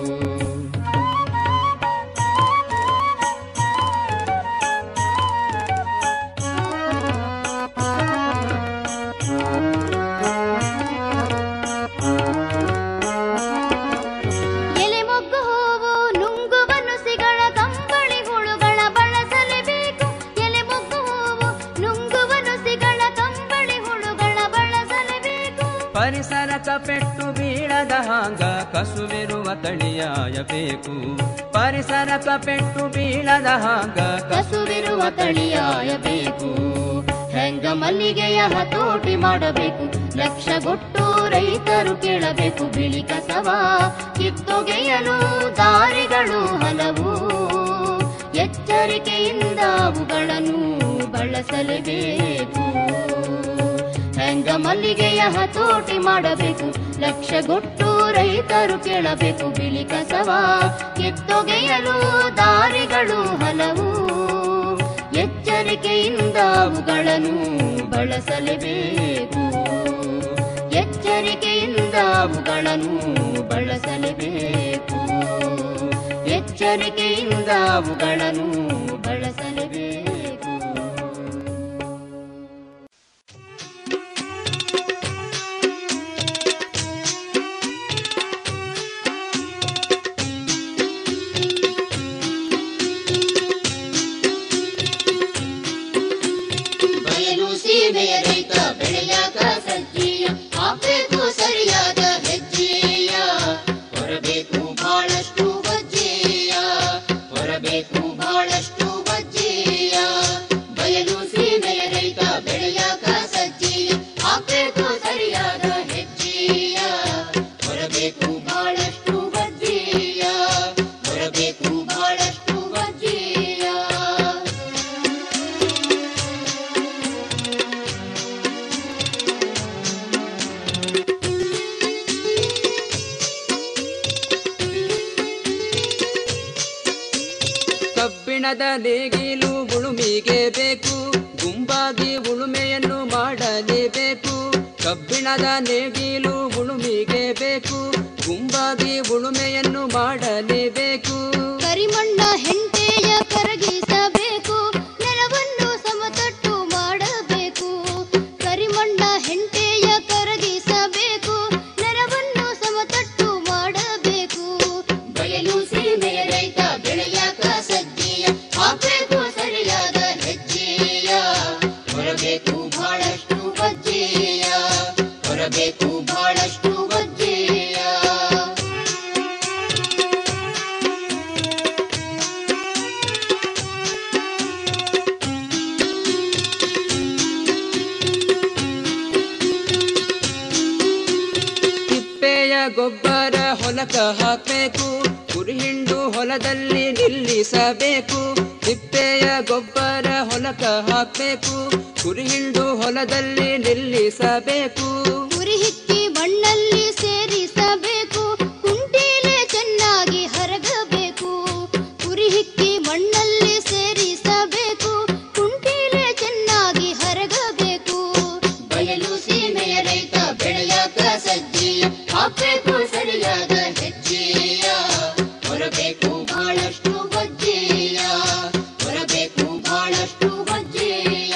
ಎಲೆ ಮೊಗ್ಗು ಹೂವು ನುಂಗುವ ನುಸಿಗಳ ಕಂಬಳಿ ಹುಳುಗಳ ಬಳಸಲೇಬೇಕು ಎಲೆ ಮೊಗ್ಗು ಹೂವು ನುಂಗುವ ನುಸಿಗಳ ಕಂಬಳಿ ಹುಳುಗಳ ಬಳಸಲೇಬೇಕು ಪರಿಸರಕ ಪೆಟ್ಟು ಬೀಳದ ಹಾಂಗ ಕಸುವಿರುವ ತಳಿಯಾಯಬೇಕು ಪರಿಸರಕ ಪೆಟ್ಟು ಬೀಳದ ಹಾಂಗ ಕಸುವಿರುವ ತಳಿಯಾಯಬೇಕು ಹೆಂಗ ಮಲ್ಲಿಗೆಯ ಹತೋಟಿ ಮಾಡಬೇಕು ಲಕ್ಷಗೊಟ್ಟು ರೈತರು ಕೇಳಬೇಕು ಬಿಳಿ ಕಸವ ಕಿತ್ತೊಗೆಯಲು ದಾರಿಗಳು ಹಲವು ಎಚ್ಚರಿಕೆಯಿಂದ ಅವುಗಳನ್ನು ಬಳಸಲೇಬೇಕು ಹೆಂಗ ಮಲ್ಲಿಗೆಯ ಹತೋಟಿ ಮಾಡಬೇಕು ಲಕ್ಷಗೊಟ್ಟು ರೈತರು ಕೇಳಬೇಕು ಬಿಳಿ ಕಸವ ಕಿತ್ತೊಗೆಯಲು ದಾರಿಗಳು ಹಲವು ಎಚ್ಚರಿಕೆಯಿಂದ ಅವುಗಳನ್ನು ಬಳಸಲೇಬೇಕು ಎಚ್ಚರಿಕೆಯಿಂದ ಅವುಗಳನ್ನು ಬಳಸಲೇಬೇಕು ಎಚ್ಚರಿಕೆಯಿಂದ ಅವುಗಳನ್ನು ಬಳಸಲೇಬೇಕು ಬಯಲು ಸೀಮೆಯ ರೈತ ಬೆಳೆಯಾಗ ಸಜ್ಜೀಯ ಹಾಕಬೇಕು ಸರಿಯಾದ ಹೆಜ್ಜೆಯ ಹೊರಬೇಕು ಬಹಳಷ್ಟು ವಜ್ಜೆಯ ಹೊರಬೇಕು ಬಹಳಷ್ಟು ವಜ್ಜೆಯ ಬಯಲು ಸೀಮೆಯ ರೈತ ಬೆಳೆಯಾಗ ಸಜ್ಜೀಯ ಹಾಕಬೇಕು ಸರಿಯಾದ ಹೆಜ್ಜೆಯ ಹೊರಬೇಕು ಬಹಳಷ್ಟು ವಜ್ಜೆಯ ಹೊರಬೇಕು ಬಹಳಷ್ಟು ವಜ್ಜೆಯ ಕಬ್ಬಿಣದ ನೇಗಿಲು ಉಳುಮಿಗೆ ಬೇಕು ಗುಂಪಾಗಿ ಉಳುಮೆಯನ್ನು ಮಾಡಲೇಬೇಕು ಕಬ್ಬಿಣದ ನೇಗಿಲು ಉಳುಮಿಗೆ ಬೇಕು ಗುಂಪಾಗಿ ಉಳುಮೆಯನ್ನು ಮಾಡಲೇಬೇಕು ಕರಿಮಣ್ಣ ಹೆಂಟೆಯ ಕರಗಿಸಬೇಕು ನೆಲವನ್ನು ಸಮತಟ್ಟು ಮಾಡಬೇಕು ಕರಿಮಣ್ಣ ಹೆಂಟೆಯ ಕರಗಿಸಬೇಕು ನೆಲವನ್ನು ಸಮತಟ್ಟು ಮಾಡಬೇಕು ಬಯಲು ಸೀಮೆಯ ರೈತ ಬೆಳೆಯಾಕ ಸಜ್ಜೆಯ ಹಾಕಬೇಕು ಸರಿಯಾದ ಹೆಜ್ಜೆಯ ಹೊರಬೇಕು ಬಹಳಷ್ಟು ವಜ್ಜೆಯ ಹೊರಬೇಕು ಬಹಳಷ್ಟು ವಜ್ಜೆಯ ತಿಪ್ಪೆಯ ಗೊಬ್ಬರ ಹೊಲಕ ಹಾಕಬೇಕು ಕುರಿಹಿಂಡು ಹೊಲದಲ್ಲಿ ನಿಲ್ಲಿಸಬೇಕು ತಿಪ್ಪೆಯ ಗೊಬ್ಬರ ಹೊಲಕ ಹಾಕಬೇಕು ಕುರಿಹಿಂಡು ಹೊಲದಲ್ಲಿ ನಿಲ್ಲಿಸಬೇಕು ಉರಿ ಹಿಕ್ಕಿ ಮಣ್ಣಲ್ಲಿ ಸೇರಿಸಬೇಕು ಕುಂಟೀಲೆ ಚೆನ್ನಾಗಿ ಹರಗಬೇಕು ಉರಿ ಹಿಕ್ಕಿ ಮಣ್ಣಲ್ಲಿ ಸೇರಿಸಬೇಕು ಕುಂಟೀಲೆ ಚೆನ್ನಾಗಿ ಹರಗಬೇಕು ಬಯಲು ಸೀಮೆಯ ರೈತ ಬೆಳೆಯಾಕ ಸಜ್ಜೆಯ ಹಾಕಬೇಕು ಸರಿಯಾದ ಹೆಜ್ಜೆಯ ಹೊರಬೇಕು ಬಹಳಷ್ಟು ವಜ್ಜೆಯ ಹೊರಬೇಕು ಬಹಳಷ್ಟು ವಜ್ಜೆಯ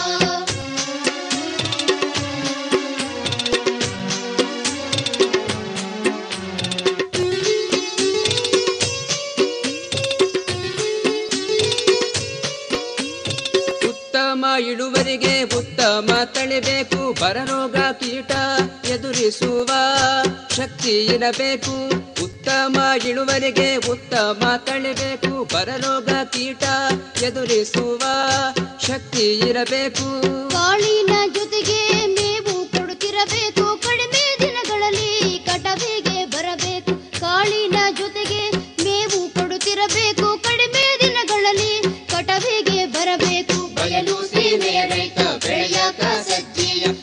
ಉತ್ತಮ ಇಳುವರಿಗೆ ಉತ್ತಮ ತಳಿಬೇಕು ಬರರೋಗ ಕೀಟ ಎದುರಿಸುವ ಶಕ್ತಿ ಇರಬೇಕು ಉತ್ತಮ ಇಳುವರಿಗೆ ಉತ್ತಮ ತಳಿಬೇಕು ಬರರೋಗ ಕೀಟ ಎದುರಿಸುವ ಶಕ್ತಿ ಇರಬೇಕು ಕಾಳಿನ ಜೊತೆಗೆ ಮೇವು ಕೊಡುತ್ತಿರಬೇಕು ಕಡಿಮೆ ದಿನಗಳಲ್ಲಿ ಕಟವಿಗೆ ಬರಬೇಕು ಕಾಳಿನ ಜೊತೆಗೆ ಮೇವು ಕೊಡುತ್ತಿರಬೇಕು ಕಡಿಮೆ ದಿನಗಳಲ್ಲಿ ಕಟವಿಗೆ ಬರಬೇಕು ಬಯಲು ಸೀಮೆಯ ರೈತ ಬೆಳೆಯಾಕ ಸಜ್ಜೆಯ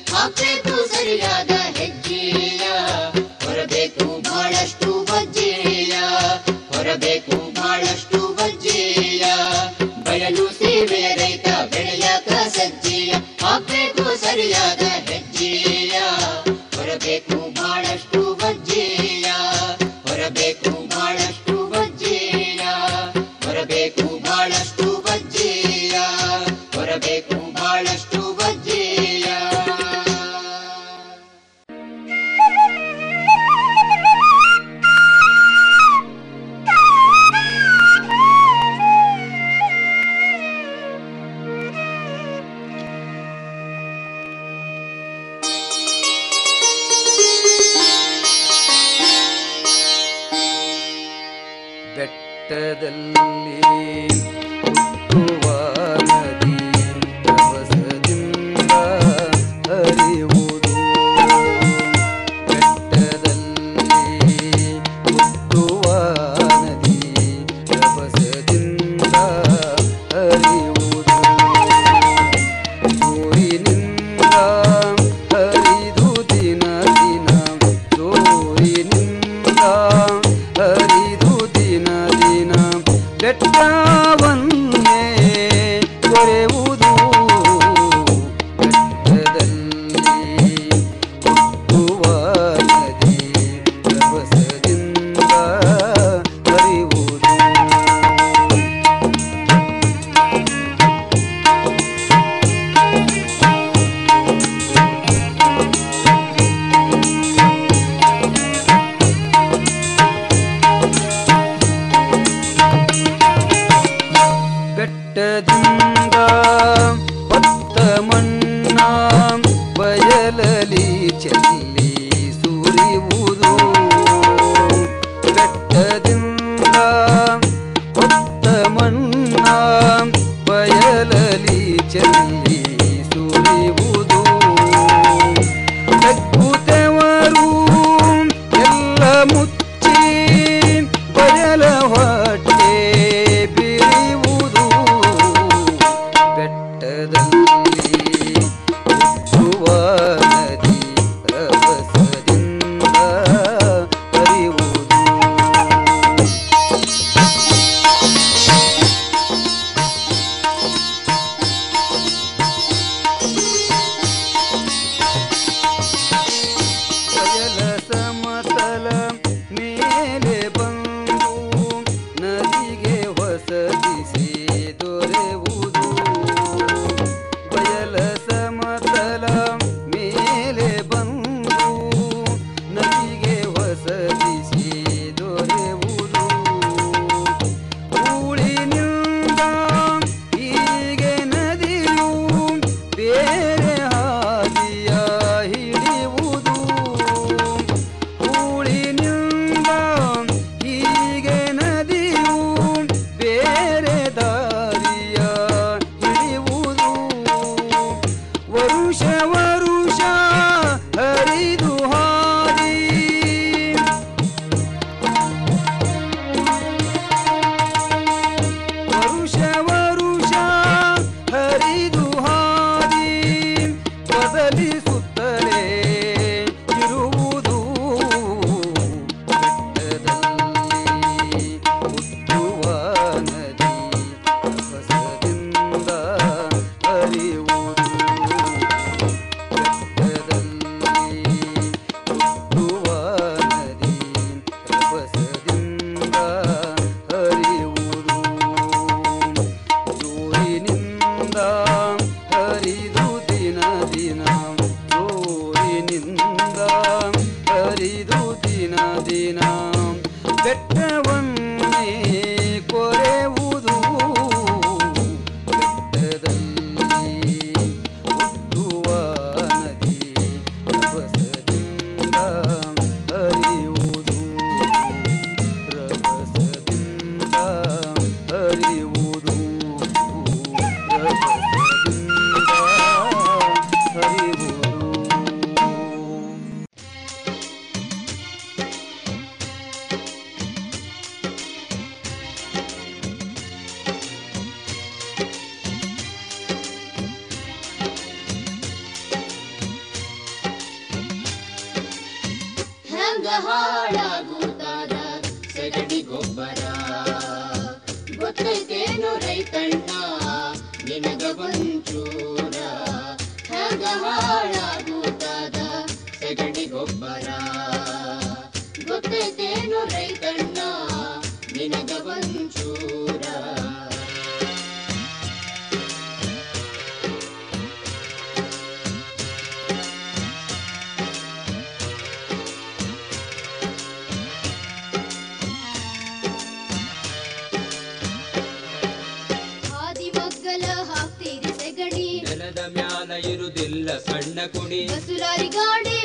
ಬೆಟ್ಟದಲ್ಲಿ ಹುಟ್ಟುವ ನದಿ ರಭಸದಿಂದ ಹರಿಯುವುದು ಬೆಟ್ಟದಲ್ಲಿ ಹುಟ್ಟುವ ನದಿ ರಭಸದಿಂದ ಹರಿಯುವುದು ಸೂರಿನಿಂದ ಹರಿದು ದಿನ ದಿನ ಸೂರಿನಿಂದ ಹರಿದು ದಿನ ದಿನ ಬೆಟ್ಟವನ್ನೇ ಕೊರೆಯುವುದು ಬೆಟ್ಟದಲ್ಲಿ ಹುಟ್ಟುವ ನದಿ ರಭಸದಿಂದ ಹರಿಯುವುದು ಬೆಟ್ಟದಿಂದ ಹೊತ್ತ ಮಣ್ಣ ಬಯಲಲಿ ಚೆಲ್ಲಿ ಸುರಿಯುವುದು ಬೆಟ್ಟದಿಂದ ಹೊತ್ತ ಮಣ್ಣ ಬಯಲಲಿ ಚೆಲ್ಲಿ ಸುರಿಯುವುದು ಬೆಕ್ಕುತ್ತವರು ಎಲ್ಲ ಮುಚ್ಚಿ ಬಯಲ ಹೊಟ್ಟೆ ಬಿರಿಯುವುದು ಬೆಟ್ಟದಲ್ಲಿ ಹುಟ್ಟುವ ನದಿ ರಭಸದಿಂದ ಹರಿಯುವುದು ಬಯಲ ಸಮತಲ ಮೇಲೆ ಬಂದು ನದಿಗೆ ಹೊಸದಿಸಿ ದೊರೆಯುವುದು ಬಯಲ ಸಮತಲ ಮೇಲೆ ಬಂದು ನದಿಗೆ ಹೊಸದಿಸಿ ದೊರೆಯುವುದು ಊಳಿನಿಂದ ಹೀಗೆ ನದಿಯು ಬೇರೆ ಹಾದಿಯ ಹಿಡಿಯುವುದು ಊಳಿನಿಂದ ಹೀಗೆ ನದಿಯು ಬೇರೆ ದಾರಿಯ ಹಿಡಿಯುವುದು ವರುಷ ವರುಷ ಹರಿದು ಹಾದಿ ವರುಷ ವರುಷ ಹರಿದು ಹಾದಿ ಬದಲಿಸುತ್ತಲೇ ಇರುವುದು ಬೆಟ್ಟದಲ್ಲಿ ಹುಟ್ಟುವ ನದಿ ರಭಸದಿಂದ ಹರಿಯುವುದು ಬೆಟ್ಟದಲ್ಲಿ ಹುಟ್ಟುವ ನದಿ ರಭಸದಿಂದ ಹರಿಯುವುದು ಜೋರಿನಿಂದ ಹರಿದು ದಿನ ದಿನ ಜೋರಿನಿಂದ ಹರಿದು ದಿನ ದಿನ ಬೆಟ್ಟವನ್ನೇ ಕೊರೆಯುವುದು ಬೆಟ್ಟದಲ್ಲಿ ಹುಟ್ಟುವ ನದಿ ರಭಸದಿಂದ ಹರಿಯುವುದು ರಭಸದಿಂದ ಹರಿಯುವುದು ರಭಸದಿಂದ ಹರಿಯುವುದು ಹೆಂಗ ಹಾಳಾಗುತ್ತಾದ ಸಗಣಿ ಗೊಬ್ಬರ ಗೊತ್ತೈತೇನು ರೈತಣ್ಣ ನಿನಗ ಒಂಚೂರ ಹೆಂಗ ಹಾಳಾಗುತ್ತಾದ ಸಗಣಿ ಗೊಬ್ಬರ ಗೊತ್ತೈತೇನು ರೈತಣ್ಣ ನಿನಗ ಒಂಚೂರ ಹಾದಿ ಮಗ್ಗಲ ಹಾಕ್ತೀರಿ ಸೆಗಣಿ ನೆಲದ ಮ್ಯಾಲ ಇರುವುದಿಲ್ಲ ಸಣ್ಣ ಕುಡಿ ಬಸುಲಾರಿ ಗಾಡಿ